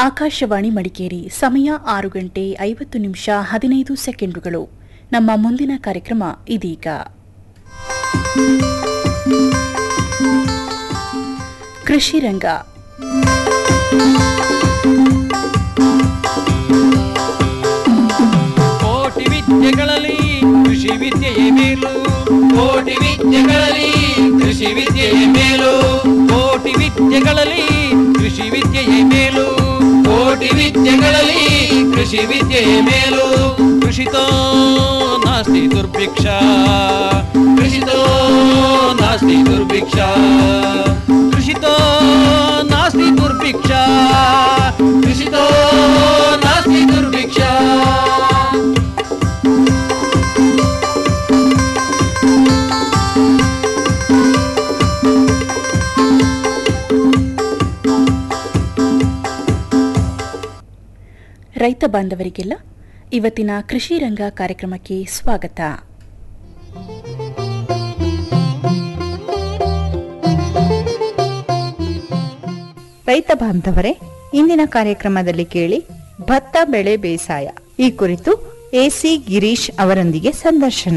ಆಕಾಶವಾಣಿ ಮಡಿಕೇರಿ ಸಮಯ ಆರು ಗಂಟೆ ಐವತ್ತು ನಿಮಿಷ ಹದಿನೈದು ಸೆಕೆಂಡುಗಳು ನಮ್ಮ ಮುಂದಿನ ಕಾರ್ಯಕ್ರಮ ಇದೀಗ ಕೃಷಿ ರಂಗ ಕೋಟಿ ವಿದ್ಯೆಗಳಲ್ಲಿ ಕೃಷಿ ವಿದ್ಯೆಯೇ ಮೇಲು ಕೋಟಿ ವಿದ್ಯೆಗಳಲ್ಲಿ ಕೃಷಿ ವಿದ್ಯೆಯೇ ಮೇಲು ಕೋಟಿ ವಿದ್ಯೆಗಳಲ್ಲಿ ಕೃಷಿ ವಿದ್ಯೆಯೇ ಮೇಲು ಕೋಟಿ ವಿದ್ಯೆಗಳಲ್ಲಿ ಕೃಷಿ ವಿದ್ಯೆಯೇ ಮೇಲು ಕೃಷಿತೋ ನಾಸ್ತಿ ದುರ್ಭಿಕ್ಷ ಕೃಷಿತೋ ನಾಸ್ತಿ ದುರ್ಭಿಕ್ಷ ಕೃಷಿತೋ ನಾಸ್ತಿ ದುರ್ಭಿಕ್ಷ ಕೃಷಿತೋ ನಾಸ್ತಿ ದುರ್ಭಿಕ್ಷ ರೈತ ಬಾಂಧವರಿಗೆಲ್ಲ ಇವತ್ತಿನ ಕೃಷಿ ರಂಗ ಕಾರ್ಯಕ್ರಮಕ್ಕೆ ಸ್ವಾಗತ ರೈತ ಬಾಂಧವರೇ ಇಂದಿನ ಕಾರ್ಯಕ್ರಮದಲ್ಲಿ ಕೇಳಿ ಭತ್ತ ಬೆಳೆ ಬೇಸಾಯ ಈ ಕುರಿತು ಎಸಿ ಗಿರೀಶ್ ಅವರೊಂದಿಗೆ ಸಂದರ್ಶನ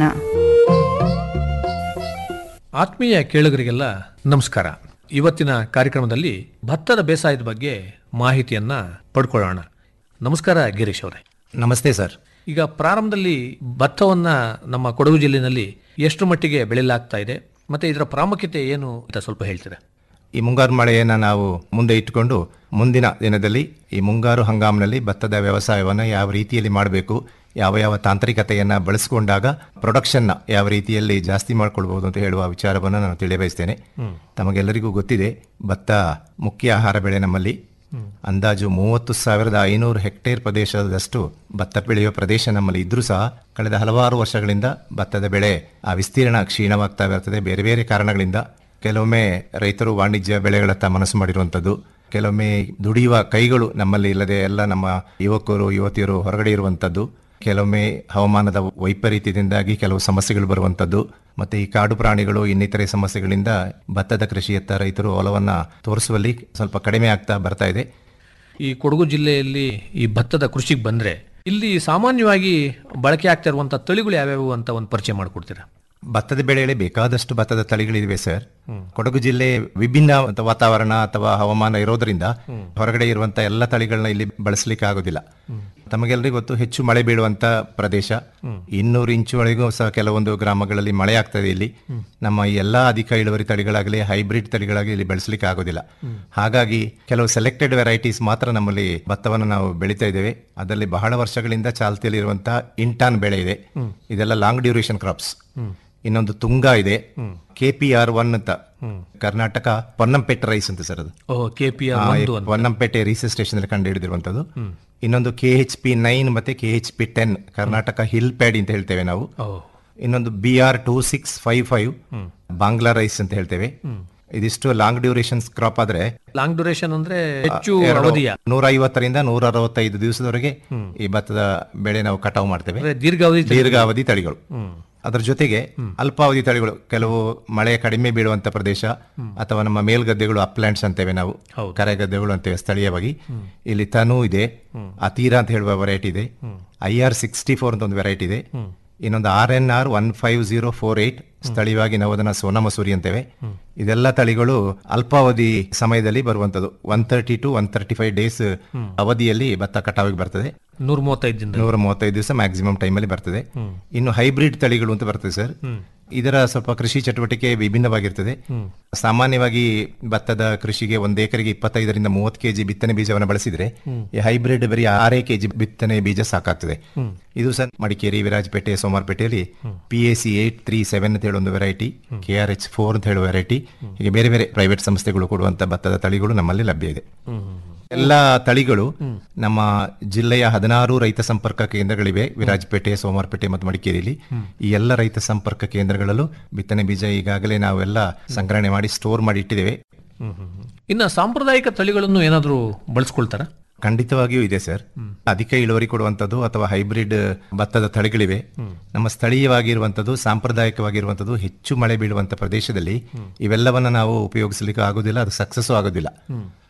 ಆತ್ಮೀಯ ಕೇಳುಗರಿಗೆಲ್ಲ ನಮಸ್ಕಾರ ಇವತ್ತಿನ ಕಾರ್ಯಕ್ರಮದಲ್ಲಿ ಭತ್ತದ ಬೇಸಾಯದ ಬಗ್ಗೆ ಮಾಹಿತಿಯನ್ನ ಪಡ್ಕೊಳ್ಳೋಣ ನಮಸ್ಕಾರ ಗಿರೀಶ್ ಅವರೇ ನಮಸ್ತೆ ಸರ್ ಈಗ ಪ್ರಾರಂಭದಲ್ಲಿ ಭತ್ತವನ್ನ ನಮ್ಮ ಕೊಡಗು ಜಿಲ್ಲೆಯಲ್ಲಿ ಎಷ್ಟು ಮಟ್ಟಿಗೆ ಬೆಳೆಯಲಾಗ್ತಾ ಇದೆ ಮತ್ತೆ ಇದರ ಪ್ರಾಮುಖ್ಯತೆ ಏನು ಅಂತ ಸ್ವಲ್ಪ ಹೇಳ್ತೀರಾ ಈ ಮುಂಗಾರು ಮಳೆಯನ್ನು ನಾವು ಮುಂದೆ ಇಟ್ಟುಕೊಂಡು ಮುಂದಿನ ದಿನದಲ್ಲಿ ಈ ಮುಂಗಾರು ಹಂಗಾಮಿನಲ್ಲಿ ಭತ್ತದ ವ್ಯವಸಾಯವನ್ನು ಯಾವ ರೀತಿಯಲ್ಲಿ ಮಾಡಬೇಕು ಯಾವ ಯಾವ ತಾಂತ್ರಿಕತೆಯನ್ನು ಬಳಸಿಕೊಂಡಾಗ ಪ್ರೊಡಕ್ಷನ್ನ ಯಾವ ರೀತಿಯಲ್ಲಿ ಜಾಸ್ತಿ ಮಾಡ್ಕೊಳ್ಬಹುದು ಅಂತ ಹೇಳುವ ವಿಚಾರವನ್ನು ನಾನು ತಿಳಿಯಬಯಸ್ತೇನೆ ತಮಗೆಲ್ಲರಿಗೂ ಗೊತ್ತಿದೆ ಭತ್ತ ಮುಖ್ಯ ಆಹಾರ ಬೆಳೆ ನಮ್ಮಲ್ಲಿ ಅಂದಾಜು ಮೂವತ್ತು ಸಾವಿರದ ಐನೂರು ಹೆಕ್ಟೇರ್ ಪ್ರದೇಶದಷ್ಟು ಭತ್ತ ಬೆಳೆಯುವ ಪ್ರದೇಶ ನಮ್ಮಲ್ಲಿ ಇದ್ರೂ ಸಹ ಕಳೆದ ಹಲವಾರು ವರ್ಷಗಳಿಂದ ಭತ್ತದ ಬೆಳೆ ಆ ವಿಸ್ತೀರ್ಣ ಕ್ಷೀಣವಾಗ್ತಾ ಬರ್ತದೆ ಬೇರೆ ಬೇರೆ ಕಾರಣಗಳಿಂದ ಕೆಲವೊಮ್ಮೆ ರೈತರು ವಾಣಿಜ್ಯ ಬೆಳೆಗಳತ್ತ ಮನಸ್ಸು ಮಾಡಿರುವಂಥದ್ದು ಕೆಲವೊಮ್ಮೆ ದುಡಿಯುವ ಕೈಗಳು ನಮ್ಮಲ್ಲಿ ಇಲ್ಲದೆ ಎಲ್ಲ ನಮ್ಮ ಯುವಕರು ಯುವತಿಯರು ಹೊರಗಡೆ ಇರುವಂಥದ್ದು ಕೆಲವೊಮ್ಮೆ ಹವಾಮಾನದ ವೈಪರೀತ್ಯದಿಂದಾಗಿ ಕೆಲವು ಸಮಸ್ಯೆಗಳು ಬರುವಂಥದ್ದು ಮತ್ತೆ ಈ ಕಾಡು ಪ್ರಾಣಿಗಳು ಇನ್ನಿತರೆ ಸಮಸ್ಯೆಗಳಿಂದ ಭತ್ತದ ಕೃಷಿಯತ್ತ ರೈತರು ಒಲವನ್ನ ತೋರಿಸುವಲ್ಲಿ ಸ್ವಲ್ಪ ಕಡಿಮೆ ಆಗ್ತಾ ಬರ್ತಾ ಇದೆ ಈ ಕೊಡಗು ಜಿಲ್ಲೆಯಲ್ಲಿ ಈ ಭತ್ತದ ಕೃಷಿಗೆ ಬಂದ್ರೆ ಇಲ್ಲಿ ಸಾಮಾನ್ಯವಾಗಿ ಬಳಕೆ ಆಗ್ತಾ ಇರುವಂತ ತಳಿಗಳು ಯಾವ್ಯಾವು ಅಂತ ಒಂದು ಪರಿಚಯ ಮಾಡಿಕೊಡ್ತೀರಾ ಭತ್ತದ ಬೆಳೆಯಲ್ಲಿ ಬೇಕಾದಷ್ಟು ಭತ್ತದ ತಳಿಗಳಿವೆ ಸರ್ ಕೊಡಗು ಜಿಲ್ಲೆ ವಿಭಿನ್ನ ವಾತಾವರಣ ಅಥವಾ ಹವಾಮಾನ ಇರೋದ್ರಿಂದ ಹೊರಗಡೆ ಇರುವಂತ ಎಲ್ಲ ತಳಿಗಳನ್ನ ಇಲ್ಲಿ ಬಳಸಲಿಕ್ಕೆ ಆಗೋದಿಲ್ಲ ತಮಗೆಲ್ಲರಿಗೂ ಗೊತ್ತು ಹೆಚ್ಚು ಮಳೆ ಬೀಳುವಂತ ಪ್ರದೇಶ ಇನ್ನೂರು ಇಂಚುವರೆಗೂ ಸಹ ಕೆಲವೊಂದು ಗ್ರಾಮಗಳಲ್ಲಿ ಮಳೆ ಆಗ್ತದೆ ಇಲ್ಲಿ ನಮ್ಮ ಈ ಎಲ್ಲಾ ಅಧಿಕ ಇಳುವರಿ ತಳಿಗಳಾಗಲಿ ಹೈಬ್ರಿಡ್ ತಳಿಗಳಾಗಲಿ ಇಲ್ಲಿ ಬೆಳೆಸಲಿಕ್ಕೆ ಆಗೋದಿಲ್ಲ ಹಾಗಾಗಿ ಕೆಲವು ಸೆಲೆಕ್ಟೆಡ್ ವೆರೈಟೀಸ್ ಮಾತ್ರ ನಮ್ಮಲ್ಲಿ ಭತ್ತವನ್ನು ನಾವು ಬೆಳೀತಾ ಇದ್ದೇವೆ ಅದರಲ್ಲಿ ಬಹಳ ವರ್ಷಗಳಿಂದ ಚಾಲ್ತಿಯಲ್ಲಿ ಇರುವಂತಹ ಇಂಟಾನ್ ಬೆಳೆ ಇದೆ ಇದೆಲ್ಲ ಲಾಂಗ್ ಡ್ಯೂರೇಷನ್ ಕ್ರಾಪ್ಸ್ ಇನ್ನೊಂದು ತುಂಗ ಇದೆ ಕೆ ಪಿ ಆರ್ ಒನ್ ಅಂತ ಕರ್ನಾಟಕ ಪೊನ್ನಂಪೇಟೆ ರೈಸ್ ಅಂತ ಸರ್ ಅದು ಓ ಕೆ ಪಿ ಆ, ಈ ಪೊನ್ನಂಪೇಟೆ ರಿಸರ್ಚ್ ಸ್ಟೇಷನ್ ಅಲ್ಲಿ ಕಂಡು ಹಿಡಿದಿರುವಂತದ್ದು ಇನ್ನೊಂದು ಕೆ ಎಚ್ ಪಿ ನೈನ್ ಮತ್ತೆ K H P ten Karnataka hill paddy ಅಂತ ಹೇಳ್ತೇವೆ ನಾವು ಇನ್ನೊಂದು B R two six five five Bangla rice ಅಂತ ಹೇಳ್ತೇವೆ ಇದಿಷ್ಟು ಲಾಂಗ್ ಡ್ಯೂರೇಷನ್ ಕ್ರಾಪ್ ಆದ್ರೆ ಲಾಂಗ್ ಡ್ಯೂರೇಷನ್ ಅಂದ್ರೆ ಹೆಚ್ಚು ಎರಡು ಅವಧಿಯ ನೂರ ಐವತ್ತರಿಂದ ನೂರ ಅರವತ್ತೈದು ದಿವಸದವರೆಗೆ ಈ ಭತ್ತದ ಬೆಳೆ ನಾವು ಕಟಾವು ಮಾಡ್ತೇವೆ ಅಂದ್ರೆ ದೀರ್ಘಾವಧಿ ತಳಿ. ದೀರ್ಘಾವಧಿ ತಳಿಗಳು ಅದರ ಜೊತೆಗೆ ಅಲ್ಪಾವಧಿ ತಳಿಗಳು ಕೆಲವು ಮಳೆ ಕಡಿಮೆ ಬೀಳುವಂತ ಪ್ರದೇಶ ಅಥವಾ ನಮ್ಮ ಮೇಲ್ಗದ್ದೆಗಳು ಅಪ್ಲ್ಯಾಂಡ್ಸ್ ಅಂತೇವೆ ನಾವು ಕರೆಗದ್ದೆಗಳು ಅಂತೇವೆ ಸ್ಥಳೀಯವಾಗಿ ಇಲ್ಲಿ ತನು ಇದೆ ಅತೀರ ಅಂತ ಹೇಳುವ ವೆರೈಟಿ ಇದೆ ಐ ಆರ್ ಸಿಕ್ಸ್ಟಿ ಫೋರ್ ಅಂತ ಒಂದು ವೆರೈಟಿ ಇದೆ ಇನ್ನೊಂದು R N R one five zero four eight ಸ್ಥಳೀಯವಾಗಿ ನಾವು ಅದನ್ನ ಸೋನಾ ಮಸೂರಿ ಅಂತೇವೆ ಇದೆಲ್ಲ ತಳಿಗಳು ಅಲ್ಪಾವಧಿ ಸಮಯದಲ್ಲಿ ಬರುವಂತದ್ದು one thirty to one thirty five days ಅವಧಿಯಲ್ಲಿ ಭತ್ತ ಕಟಾವಿಗೆ ಬರ್ತದೆ ನೂರ ಮೂವತ್ತೈದು ದಿನ ನೂರ ಮೂವತ್ತೈದು ದಿವಸ ಮ್ಯಾಕ್ಸಿಮಮ್ ಟೈಮಲ್ಲಿ ಬರ್ತದೆ ಇನ್ನು ಹೈಬ್ರಿಡ್ ತಳಿಗಳು ಅಂತ ಬರ್ತದೆ ಸರ್ ಇದರ ಸ್ವಲ್ಪ ಕೃಷಿ ಚಟುವಟಿಕೆ ವಿಭಿನ್ನವಾಗಿರ್ತದೆ ಸಾಮಾನ್ಯವಾಗಿ ಭತ್ತದ ಕೃಷಿಗೆ ಒಂದು ಎಕರೆಗೆ ಇಪ್ಪತ್ತೈದರಿಂದ ಮೂವತ್ತು ಕೆಜಿ ಬಿತ್ತನೆ ಬೀಜವನ್ನು ಬಳಸಿದ್ರೆ ಈ ಹೈಬ್ರಿಡ್ ಬರೀ ಆರೇ ಕೆಜಿ ಬಿತ್ತನೆ ಬೀಜ ಸಾಕಾಗ್ತದೆ ಇದು ಸರ್ ಮಡಿಕೇರಿ ವಿರಾಜಪೇಟೆ ಸೋಮಾರ್ಪೇಟೆಯಲ್ಲಿ P A C eight three seven ಅಂತ ಹೇಳೋ ಒಂದು variety K R H four ಅಂತ ಹೇಳುವ ವೆರೈಟಿ ಹೀಗೆ ಬೇರೆ ಬೇರೆ ಪ್ರೈವೇಟ್ ಸಂಸ್ಥೆಗಳು ಕೊಡುವಂತ ಭತ್ತದ ತಳಿಗಳು ನಮ್ಮಲ್ಲಿ ಲಭ್ಯ ಇದೆ ಎಲ್ಲ ತಳಿಗಳು ನಮ್ಮ ಜಿಲ್ಲೆಯ ಹದಿನಾರು ರೈತ ಸಂಪರ್ಕ ಕೇಂದ್ರಗಳಿವೆ ವಿರಾಜಪೇಟೆ ಸೋಮವಾರಪೇಟೆ ಮತ್ತು ಮಡಿಕೇರಿಯಲ್ಲಿ ಈ ಎಲ್ಲ ರೈತ ಸಂಪರ್ಕ ಕೇಂದ್ರಗಳಲ್ಲೂ ಬಿತ್ತನೆ ಬೀಜ ಈಗಾಗಲೇ ನಾವೆಲ್ಲ ಸಂಗ್ರಹಣೆ ಮಾಡಿ ಸ್ಟೋರ್ ಮಾಡಿ ಇಟ್ಟಿದ್ದೇವೆ ಇನ್ನ ಸಾಂಪ್ರದಾಯಿಕ ತಳಿಗಳನ್ನು ಏನಾದರೂ ಬಳಸ್ಕೊಳ್ತಾರ ಖಂಡಿತವಾಗಿಯೂ ಇದೆ ಸರ್ ಅಧಿಕ ಇಳುವರಿ ಕೊಡುವಂಥದ್ದು ಅಥವಾ ಹೈಬ್ರಿಡ್ ಭತ್ತದ ತಳಿಗಳಿವೆ ನಮ್ಮ ಸ್ಥಳೀಯವಾಗಿರುವಂಥದ್ದು ಸಾಂಪ್ರದಾಯಿಕವಾಗಿರುವಂಥದ್ದು ಹೆಚ್ಚು ಮಳೆ ಬೀಳುವಂಥ ಪ್ರದೇಶದಲ್ಲಿ ಇವೆಲ್ಲವನ್ನ ನಾವು ಉಪಯೋಗಿಸಲಿಕ್ಕೆ ಆಗೋದಿಲ್ಲ ಅದು ಸಕ್ಸಸ್ ಆಗೋದಿಲ್ಲ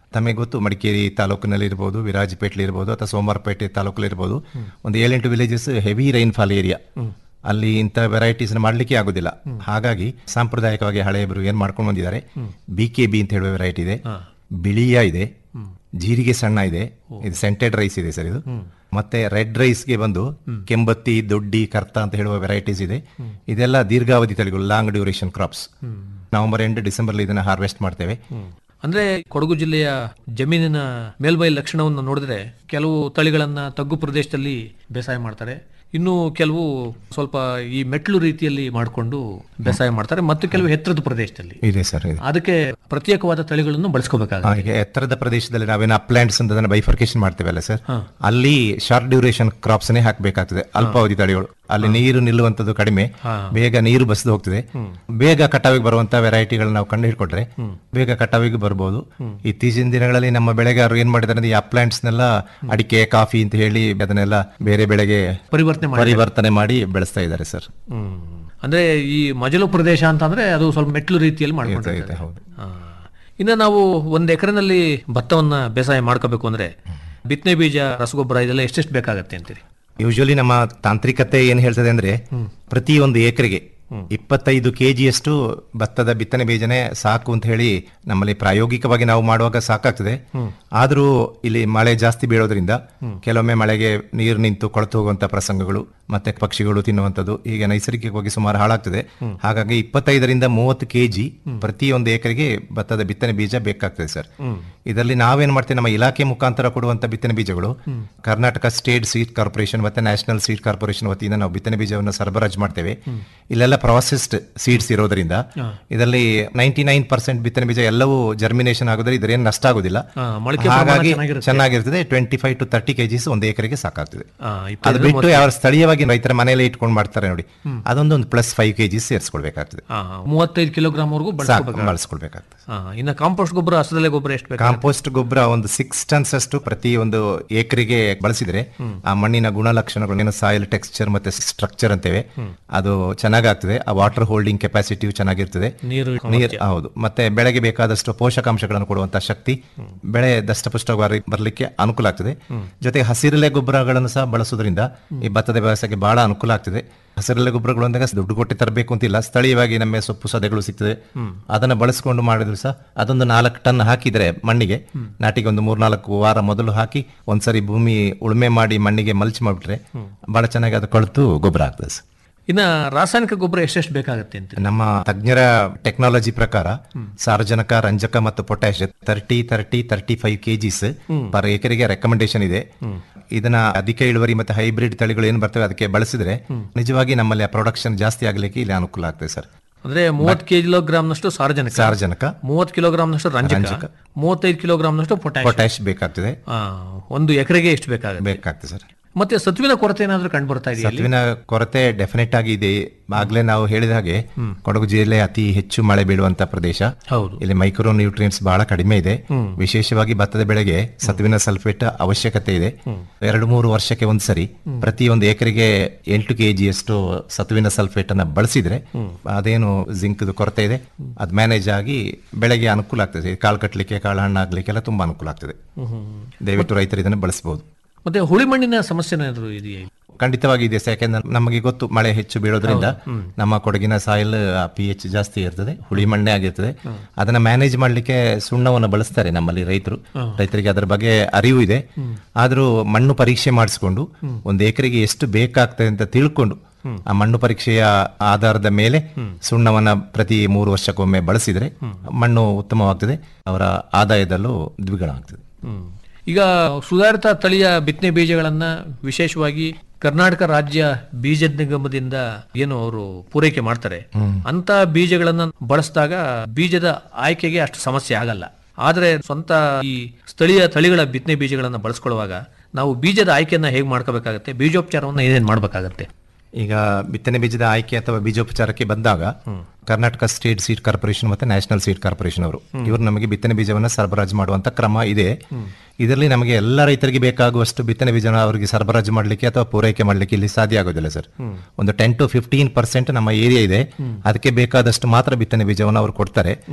ತಮಗೆ ಗೊತ್ತು ಮಡಿಕೇರಿ ತಾಲೂಕಿನಲ್ಲಿ ಇರ್ಬೋದು ವಿರಾಜಪೇಟೆ ಇರ್ಬೋದು ಅಥವಾ ಸೋಮವಾರಪೇಟೆ ತಾಲೂಕಲ್ಲಿ ಇರ್ಬೋದು ಒಂದು ಏಳೆಂಟು ವಿಲೇಜಸ್ ಹೆವಿ ರೈನ್ಫಾಲ್ ಏರಿಯಾ ಅಲ್ಲಿ ಇಂಥ ವೆರೈಟೀಸ್ ಮಾಡ್ಲಿಕ್ಕೆ ಆಗೋದಿಲ್ಲ ಹಾಗಾಗಿ ಸಾಂಪ್ರದಾಯಿಕವಾಗಿ ಹಳೆಯವರು ಏನ್ ಮಾಡ್ಕೊಂಡು ಬಂದಿದ್ದಾರೆ ಬಿ ಕೆ ಬಿ ಅಂತ ಹೇಳುವ ವೆರೈಟಿ ಇದೆ ಬಿಳಿಯ ಇದೆ ಜೀರಿಗೆ ಸಣ್ಣ ಇದೆ ಇದು ಸೆಂಟೆಡ್ ರೈಸ್ ಇದೆ ಸರ್ ಇದು ಮತ್ತೆ ರೆಡ್ ರೈಸ್ಗೆ ಬಂದು ಕೆಂಬತ್ತಿ ದೊಡ್ಡಿ ಕರ್ತ ಅಂತ ಹೇಳುವ ವೆರೈಟೀಸ್ ಇದೆ ಇದೆಲ್ಲ ದೀರ್ಘಾವಧಿ ತಳಿಗಳು long duration crops November end December ಇದನ್ನ ಹಾರ್ವೆಸ್ಟ್ ಮಾಡ್ತೇವೆ ಅಂದ್ರೆ ಕೊಡಗು ಜಿಲ್ಲೆಯ ಜಮೀನಿನ ಮೇಲ್ಮೈ ಲಕ್ಷಣವನ್ನು ನೋಡಿದ್ರೆ ಕೆಲವು ತಳಿಗಳನ್ನ ತಗ್ಗು ಪ್ರದೇಶದಲ್ಲಿ ಬೇಸಾಯ ಮಾಡ್ತಾರೆ ಇನ್ನು ಕೆಲವು ಸ್ವಲ್ಪ ಈ ಮೆಟ್ಲು ರೀತಿಯಲ್ಲಿ ಮಾಡಿಕೊಂಡು ಬೇಸಾಯ ಮಾಡ್ತಾರೆ ಮತ್ತು ಕೆಲವು ಎತ್ತರದ ಪ್ರದೇಶದಲ್ಲಿ ಇದೆ ಸರ್ ಇದೆ ಅದಕ್ಕೆ ಪ್ರತ್ಯೇಕವಾದ ತಳಿಗಳನ್ನು ಬಳಸ್ಕೋಬೇಕಾಗುತ್ತೆ ಆ, ಈಗ ಎತ್ತರದ ಪ್ರದೇಶದಲ್ಲಿ ನಾವೇನು ಅಪ್ಲ್ಯಾಂಡ್ಸ್ ಅಂತ ಅದನ್ನ ಬೈಫರ್ಕೇಶನ್ ಮಾಡ್ತೇವಲ್ಲ ಸರ್ ಅಲ್ಲಿ ಶಾರ್ಟ್ ಡ್ಯೂರೇಷನ್ ಕ್ರಾಪ್ಸ್ ನೇ ಹಾಕಬೇಕಾಗ್ತದೆ ಅಲ್ಪಾವಧಿ ತಳಿಗಳು ಅಲ್ಲಿ ನೀರು ನಿಲ್ಲುವಂತದ್ದು ಕಡಿಮೆ ಬೇಗ ನೀರು ಬಸ್ದು ಹೋಗ್ತದೆ ಬೇಗ ಕಟಾವಿಗೆ ಬರುವಂತ ವೆರೈಟಿಗಳನ್ನ ನಾವು ಕಂಡು ಹಿಡ್ಕೊಂಡ್ರೆ ಬೇಗ ಕಟಾವಿಗೆ ಬರ್ಬೋದು ಇತ್ತೀಚಿನ ದಿನಗಳಲ್ಲಿ ನಮ್ಮ ಬೆಳೆಗಾರರು ಏನ್ ಮಾಡಿದ್ದಾರೆ ಅಂದ್ರೆ ಈ ಅಪ್ಲ್ಯಾಂಡ್ಸ್ ನೆಲ್ಲ ಅಡಿಕೆ ಕಾಫಿ ಅಂತ ಹೇಳಿ ಅದನ್ನೆಲ್ಲ ಬೇರೆ ಬೆಳೆಗೆ ಪರಿವರ್ತನೆ ಮಾಡಿ ಪರಿವರ್ತನೆ ಮಾಡಿ ಬೆಳೆಸ್ತಾ ಇದ್ದಾರೆ ಸರ್ ಹ್ಮ್. ಅಂದ್ರೆ ಈ ಮಜಲು ಪ್ರದೇಶ ಅಂತಂದ್ರೆ ಅದು ಸ್ವಲ್ಪ ಮೆಟ್ಲು ರೀತಿಯಲ್ಲಿ ಇದೆ, ಮಾಡ್ಕೊಂಡಿದ್ದಾರೆ ಹೌದು ಆ. ಇನ್ನು ನಾವು ಒಂದ್ ಎಕರೆನಲ್ಲಿ ಭತ್ತವನ್ನ ಬೇಸಾಯ ಮಾಡ್ಕೋಬೇಕು ಅಂದ್ರೆ ಬಿತ್ತನೆ ಬೀಜ ರಸಗೊಬ್ಬರ ಇದೆಲ್ಲ ಎಷ್ಟೆಷ್ಟು ಬೇಕಾಗತ್ತೆ ಅಂತೀರಿ ಯೂಶಲಿ ನಮ್ಮ ತಾಂತ್ರಿಕತೆ ಏನ್ ಹೇಳ್ತದೆ ಅಂದ್ರೆ ಪ್ರತಿ ಒಂದು ಎಕರೆಗೆ ಇಪ್ಪತ್ತೈದು ಕೆಜಿಯಷ್ಟು ಭತ್ತದ ಬಿತ್ತನೆ ಬೀಜನೇ ಸಾಕು ಅಂತ ಹೇಳಿ ನಮ್ಮಲ್ಲಿ ಪ್ರಾಯೋಗಿಕವಾಗಿ ನಾವು ಮಾಡುವಾಗ ಸಾಕಾಗ್ತದೆ ಆದ್ರೂ ಇಲ್ಲಿ ಮಳೆ ಜಾಸ್ತಿ ಬೀಳೋದ್ರಿಂದ ಕೆಲವೊಮ್ಮೆ ಮಳೆಗೆ ನೀರು ನಿಂತು ಕೊಳತು ಹೋಗುವಂತ ಪ್ರಸಂಗಗಳು ಮತ್ತೆ ಪಕ್ಷಿಗಳು ತಿನ್ನುವಂಥದ್ದು ಹೀಗೆ ನೈಸರ್ಗಿಕವಾಗಿ ಸುಮಾರು ಹಾಳಾಗ್ತದೆ ಹಾಗಾಗಿ ಇಪ್ಪತ್ತೈದರಿಂದ ಮೂವತ್ತು ಕೆಜಿ ಪ್ರತಿ ಒಂದು ಎಕರೆಗೆ ಭತ್ತದ ಬಿತ್ತನೆ ಬೀಜ ಬೇಕಾಗ್ತದೆ ಸರ್ ಇದರಲ್ಲಿ ನಾವೇನ್ ಮಾಡ್ತೇವೆ ನಮ್ಮ ಇಲಾಖೆ ಮುಖಾಂತರ ಕೊಡುವಂತ ಬಿತ್ತನೆ ಬೀಜಗಳು ಕರ್ನಾಟಕ ಸ್ಟೇಟ್ ಸೀಡ್ ಕಾರ್ಪೊರೇಷನ್ ಮತ್ತೆ ನ್ಯಾಷನಲ್ ಸೀಡ್ ಕಾರ್ಪೊರೇಷನ್ ವತಿಯಿಂದ ನಾವು ಬಿತ್ತನೆ ಬೀಜವನ್ನು ಸರಬರಾಜು ಮಾಡ್ತೇವೆ ಇಲ್ಲೆಲ್ಲ ಪ್ರಾಸೆಸ್ಡ್ ಸೀಡ್ಸ್ ಇರೋದ್ರಿಂದ ಇದರಲ್ಲಿ ನೈಂಟಿ ನೈನ್ ಪರ್ಸೆಂಟ್ ಬಿತ್ತನೆ ಬೀಜ ಎಲ್ಲವೂ ಜರ್ಮಿನೇಷನ್ ಆಗೋದ್ರೆ ಇದರೇನು ನಷ್ಟ ಆಗೋದಿಲ್ಲ ಆ, ಮೊಳಕೆ ಪ್ರಮಾಣ ಹಾಗಾಗಿ ಚೆನ್ನಾಗಿರುತ್ತೆ. ಚೆನ್ನಾಗಿರ್ತದೆ twenty five to thirty kgs ಒಂದು ಎಕರೆಗೆ ಸಾಕಾಗ್ತದೆ ಆ, ಅದು ಇಪ್ಪತ್ತೈದು ಬಿಟ್ಟು ಯಾವ ಸ್ಥಳೀಯವಾಗಿ ರೈತರ ಮನೆಯಲ್ಲೇ ಇಟ್ಕೊಂಡು ಮಾಡ್ತಾರೆ ನೋಡಿ ಅದೊಂದು ಒಂದು ಪ್ಲಸ್ ಫೈವ್ ಕೆಜಿಸ್ ಸೇರಿಸ್ಕೊಳ್ಬೇಕಾಗ್ತದೆ ಆ, ಮೂವತ್ತೈದು ಕಿಲೋಗ್ರಾಮ್ ವರೆಗೂ ಬಳಸ್ಕೋಬೇಕು ಬಳಸ್ಕೊಳ್ಬೇಕಾಗ್ತದೆ ಇನ್ನು ಕಾಂಪೋಸ್ಟ್ ಗೊಬ್ಬರ ಹಸರಲೆ ಗೊಬ್ಬರ ಎಷ್ಟು ಬೇಕು ಕಾಂಪೋಸ್ಟ್ ಗೊಬ್ಬರ ಒಂದು ಸಿಕ್ಸ್ ಟನ್ಸ್ ಅಷ್ಟು ಪ್ರತಿ ಒಂದು ಎಕರೆಗೆ ಬಳಸಿದ್ರೆ ಆ ಮಣ್ಣಿನ ಗುಣಲಕ್ಷಣಗಳು ಏನು ಸಾಯಿಲ್ ಟೆಕ್ಸ್ಚರ್ ಮತ್ತೆ ಸ್ಟ್ರಕ್ಚರ್ ಅಂತೇವೆ ಅದು ಚೆನ್ನಾಗಾಗ್ತದೆ ಆ ವಾಟರ್ ಹೋಲ್ಡಿಂಗ್ ಕೆಪಾಸಿಟಿಯು ಚೆನ್ನಾಗಿರ್ತದೆ ನೀರು ನೀರ್ ಹೌದು ಮತ್ತೆ ಬೆಳೆಗೆ ಬೇಕಾದಷ್ಟು ಪೋಷಕಾಂಶಗಳನ್ನು ಕೊಡುವಂತ ಶಕ್ತಿ ಬೆಳೆ ದಷ್ಟಪುಷ್ಟವಾಗಿ ಬರಲಿಕ್ಕೆ ಅನುಕೂಲ ಆಗ್ತದೆ ಜೊತೆಗೆ ಹಸಿರೆಲೆ ಗೊಬ್ಬರಗಳನ್ನು ಸಹ ಬಳಸೋದ್ರಿಂದ ಈ ಭತ್ತದ ವ್ಯವಸಾಯಕ್ಕೆ ಬಹಳ ಅನುಕೂಲ ಆಗ್ತದೆ ಹಸಿರೆಲೆ ಗೊಬ್ಬರಗಳು ಅಂದಾಗ ದುಡ್ಡು ಕೊಟ್ಟು ತರಬೇಕು ಅಂತಿಲ್ಲ ಸ್ಥಳೀಯವಾಗಿ ನಮ್ಮ ಸೊಪ್ಪು ಸದೆಗಳು ಸಿಗ್ತದೆ ಅದನ್ನ ಬಳಸ್ಕೊಂಡು ಮಾಡಿದ್ರು ಸಹ ಅದೊಂದು ನಾಲ್ಕು ಟನ್ ಹಾಕಿದ್ರೆ ಮಣ್ಣಿಗೆ ನಾಟಿಗೆ ಒಂದು ಮೂರ್ನಾಲ್ಕು ವಾರ ಮೊದಲು ಹಾಕಿ ಒಂದ್ಸರಿ ಭೂಮಿ ಉಳುಮೆ ಮಾಡಿ ಮಣ್ಣಿಗೆ ಮಲ್ಚ್ ಮಾಡಿಬಿಟ್ರೆ ಬಹಳ ಚೆನ್ನಾಗಿ ಅದು ಕೊಳ್ತು ಗೊಬ್ಬರ ಆಗ್ತದೆ ಸರ್ ಇನ್ನ ರಾಸಾಯನಿಕ ಗೊಬ್ಬರ ಎಷ್ಟೆಷ್ಟು ಬೇಕಾಗತ್ತೆ ಅಂತ ನಮ್ಮ ತಜ್ಞರ ಟೆಕ್ನಾಲಜಿ ಪ್ರಕಾರ ಸಾರಜನಕ ರಂಜಕ ಮತ್ತು potash thirty thirty thirty five kgs per ಎಕರೆಗೆ ರೆಕಮೆಂಡೇಶನ್ ಇದೆ ಇದನ್ನ ಅಧಿಕ ಇಳುವರಿ ಮತ್ತೆ ಹೈಬ್ರಿಡ್ ತಳಿಗಳು ಏನ್ ಬರ್ತವೆ ಅದಕ್ಕೆ ಬಳಸಿದ್ರೆ ನಿಜವಾಗಿ ನಮ್ಮಲ್ಲಿ ಪ್ರೊಡಕ್ಷನ್ ಜಾಸ್ತಿ ಆಗ್ಲಿಕ್ಕೆ ಇಲ್ಲಿ ಅನುಕೂಲ ಆಗ್ತದೆ ಸರ್ ಅಂದ್ರೆ ಮೂವತ್ತು ಕಿಲೋಗ್ರಾಮ್ನಷ್ಟು ಸಾರಜನಕ ಸಾರಜನಕ ಮೂವತ್ತು ಕಿಲೋಗ್ರಾಮ್ನಷ್ಟು ರಂಜಕ ಮೂವತ್ತೈದು ಕಿಲೋಗ್ರಾಮ್ನಷ್ಟು ಪೊಟ್ಯಾಶ್ ಪೊಟ್ಯಾಶ್ ಬೇಕಾಗ್ತದೆ ಒಂದು ಎಕರೆಗೆ ಎಷ್ಟು ಬೇಕಾಗುತ್ತೆ ಬೇಕಾಗ್ತದೆ ಸರ್ ಮತ್ತೆ ಸತ್ವಿನ ಕೊರತೆ ಏನಾದ್ರೂ ಕಂಡು ಬರ್ತಾ ಇದೆಯಾ ಅಲ್ಲಿ? ಸತ್ವಿನ ಕೊರತೆ ಡೆಫಿನೆಟ್ ಆಗಿ ಇದೆ ಆಗ್ಲೇ ನಾವು ಹೇಳಿದ ಹಾಗೆ ಕೊಡಗು ಜಿಲ್ಲೆ ಅತಿ ಹೆಚ್ಚು ಮಳೆ ಬೀಳುವಂತ ಪ್ರದೇಶ ಹೌದು ಇಲ್ಲಿ ಮೈಕ್ರೋ ನ್ಯೂಟ್ರಿಯೆಂಟ್ಸ್ ಬಹಳ ಕಡಿಮೆ ಇದೆ ವಿಶೇಷವಾಗಿ ಭತ್ತದ ಬೆಳೆಗೆ ಸತುವಿನ ಸಲ್ಫೇಟ್ ಅವಶ್ಯಕತೆ ಇದೆ ಎರಡು ಮೂರು ವರ್ಷಕ್ಕೆ ಒಂದ್ಸರಿ ಪ್ರತಿ ಒಂದು ಎಕರೆಗೆ ಎಂಟು ಕೆಜಿಯಷ್ಟು ಸತುವಿನ ಸಲ್ಫೇಟ್ ಅನ್ನ ಬಳಸಿದ್ರೆ ಅದೇನು ಜಿಂಕ್ ಕೊರತೆ ಇದೆ ಅದು ಮ್ಯಾನೇಜ್ ಆಗಿ ಬೆಳೆಗೆ ಅನುಕೂಲ ಆಗ್ತದೆ ಕಾಳು ಕಟ್ಟಲಿಕ್ಕೆ ಕಾಳು ಹಣ್ಣು ಆಗ್ಲಿಕ್ಕೆಲ್ಲ ತುಂಬಾ ಅನುಕೂಲ ಆಗ್ತದೆ ದಯವಿಟ್ಟು ರೈತರು ಇದನ್ನು ಬಳಸಬಹುದು ಮತ್ತೆ ಹುಳಿ ಮಣ್ಣಿನ ಸಮಸ್ಯೆ ಏನಾದ್ರು ಇದೆಯಾ ಇಲ್ಲಿ? ಖಂಡಿತವಾಗಿ ಇದೆ ಸರ್. ಯಾಕೆಂದ್ರೆ ನಮಗೆ ಗೊತ್ತು ಮಳೆ ಹೆಚ್ಚು ಬೀಳೋದ್ರಿಂದ ನಮ್ಮ ಕೊಡಗಿನ ಸಾಯಿಲ್ ಪಿ ಎಚ್ ಜಾಸ್ತಿ ಇರ್ತದೆ ಹುಳಿ ಮಣ್ಣೆ ಆಗಿರ್ತದೆ ಅದನ್ನ ಮ್ಯಾನೇಜ್ ಮಾಡ್ಲಿಕ್ಕೆ ಸುಣ್ಣವನ್ನು ಬಳಸ್ತಾರೆ ನಮ್ಮಲ್ಲಿ ರೈತರು ರೈತರಿಗೆ ಅದರ ಬಗ್ಗೆ ಅರಿವು ಇದೆ ಆದ್ರೂ ಮಣ್ಣು ಪರೀಕ್ಷೆ ಮಾಡಿಸ್ಕೊಂಡು ಒಂದು ಎಕರೆಗೆ ಎಷ್ಟು ಬೇಕಾಗ್ತದೆ ಅಂತ ತಿಳ್ಕೊಂಡು ಆ ಮಣ್ಣು ಪರೀಕ್ಷೆಯ ಆಧಾರದ ಮೇಲೆ ಸುಣ್ಣವನ್ನ ಪ್ರತಿ ಮೂರು ವರ್ಷಕ್ಕೊಮ್ಮೆ ಬಳಸಿದ್ರೆ ಮಣ್ಣು ಉತ್ತಮವಾಗ್ತದೆ ಅವರ ಆದಾಯದಲ್ಲೂ ದ್ವಿಗುಣ ಆಗ್ತದೆ ಹ್ಮ್. ಈಗ ಸುಧಾರಿತ ತಳಿಯ ಬಿತ್ತನೆ ಬೀಜಗಳನ್ನ ವಿಶೇಷವಾಗಿ ಕರ್ನಾಟಕ ರಾಜ್ಯ ಬೀಜ ನಿಗಮದಿಂದ ಏನು ಅವರು ಪೂರೈಕೆ ಮಾಡ್ತಾರೆ ಅಂತ ಬೀಜಗಳನ್ನ ಬಳಸಿದಾಗ ಬೀಜದ ಆಯ್ಕೆಗೆ ಅಷ್ಟು ಸಮಸ್ಯೆ ಆಗಲ್ಲ ಆದ್ರೆ ಸ್ವಂತ ಈ ಸ್ಥಳೀಯ ತಳಿಗಳ ಬಿತ್ತನೆ ಬೀಜಗಳನ್ನ ಬಳಸ್ಕೊಳ್ಳುವಾಗ ನಾವು ಬೀಜದ ಆಯ್ಕೆಯನ್ನ ಹೇಗೆ ಮಾಡ್ಕೋಬೇಕಾಗತ್ತೆ ಬೀಜೋಪಚಾರವನ್ನ ಏನೇನು ಮಾಡ್ಬೇಕಾಗತ್ತೆ ಈಗ ಬಿತ್ತನೆ ಬೀಜದ ಆಯ್ಕೆ ಅಥವಾ ಬೀಜೋಪಚಾರಕ್ಕೆ ಬಂದಾಗ ಕರ್ನಾಟಕ ಸ್ಟೇಟ್ ಸೀಡ್ ಕಾರ್ಪೊರೇಷನ್ ಮತ್ತೆ ನ್ಯಾಷನಲ್ ಸೀಡ್ ಕಾರ್ಪೊರೇಷನ್ ಅವರು ಇವರು ನಮಗೆ ಬಿತ್ತನೆ ಬೀಜವನ್ನು ಸರಬರಾಜು ಮಾಡುವಂತ ಕ್ರಮ ಇದೆ ಇದರಲ್ಲಿ ನಮಗೆ ಎಲ್ಲ ರೈತರಿಗೆ ಬೇಕಾಗುವಷ್ಟು ಬಿತ್ತನೆ ಬೀಜನ ಅವರಿಗೆ ಸರಬರಾಜು ಮಾಡಲಿಕ್ಕೆ ಅಥವಾ ಪೂರೈಕೆ ಮಾಡಲಿಕ್ಕೆ ಇಲ್ಲಿ ಸಾಧ್ಯ ಆಗೋದಿಲ್ಲ ಸರ್ ಒಂದು ಟೆನ್ ಟು ಫಿಫ್ಟೀನ್ ಪರ್ಸೆಂಟ್ ನಮ್ಮ ಏರಿಯಾ ಇದೆ ಅದಕ್ಕೆ ಬೇಕಾದಷ್ಟು ಮಾತ್ರ ಬಿತ್ತನೆ ಬೀಜವನ್ನು ಅವರು ಕೊಡ್ತಾರೆ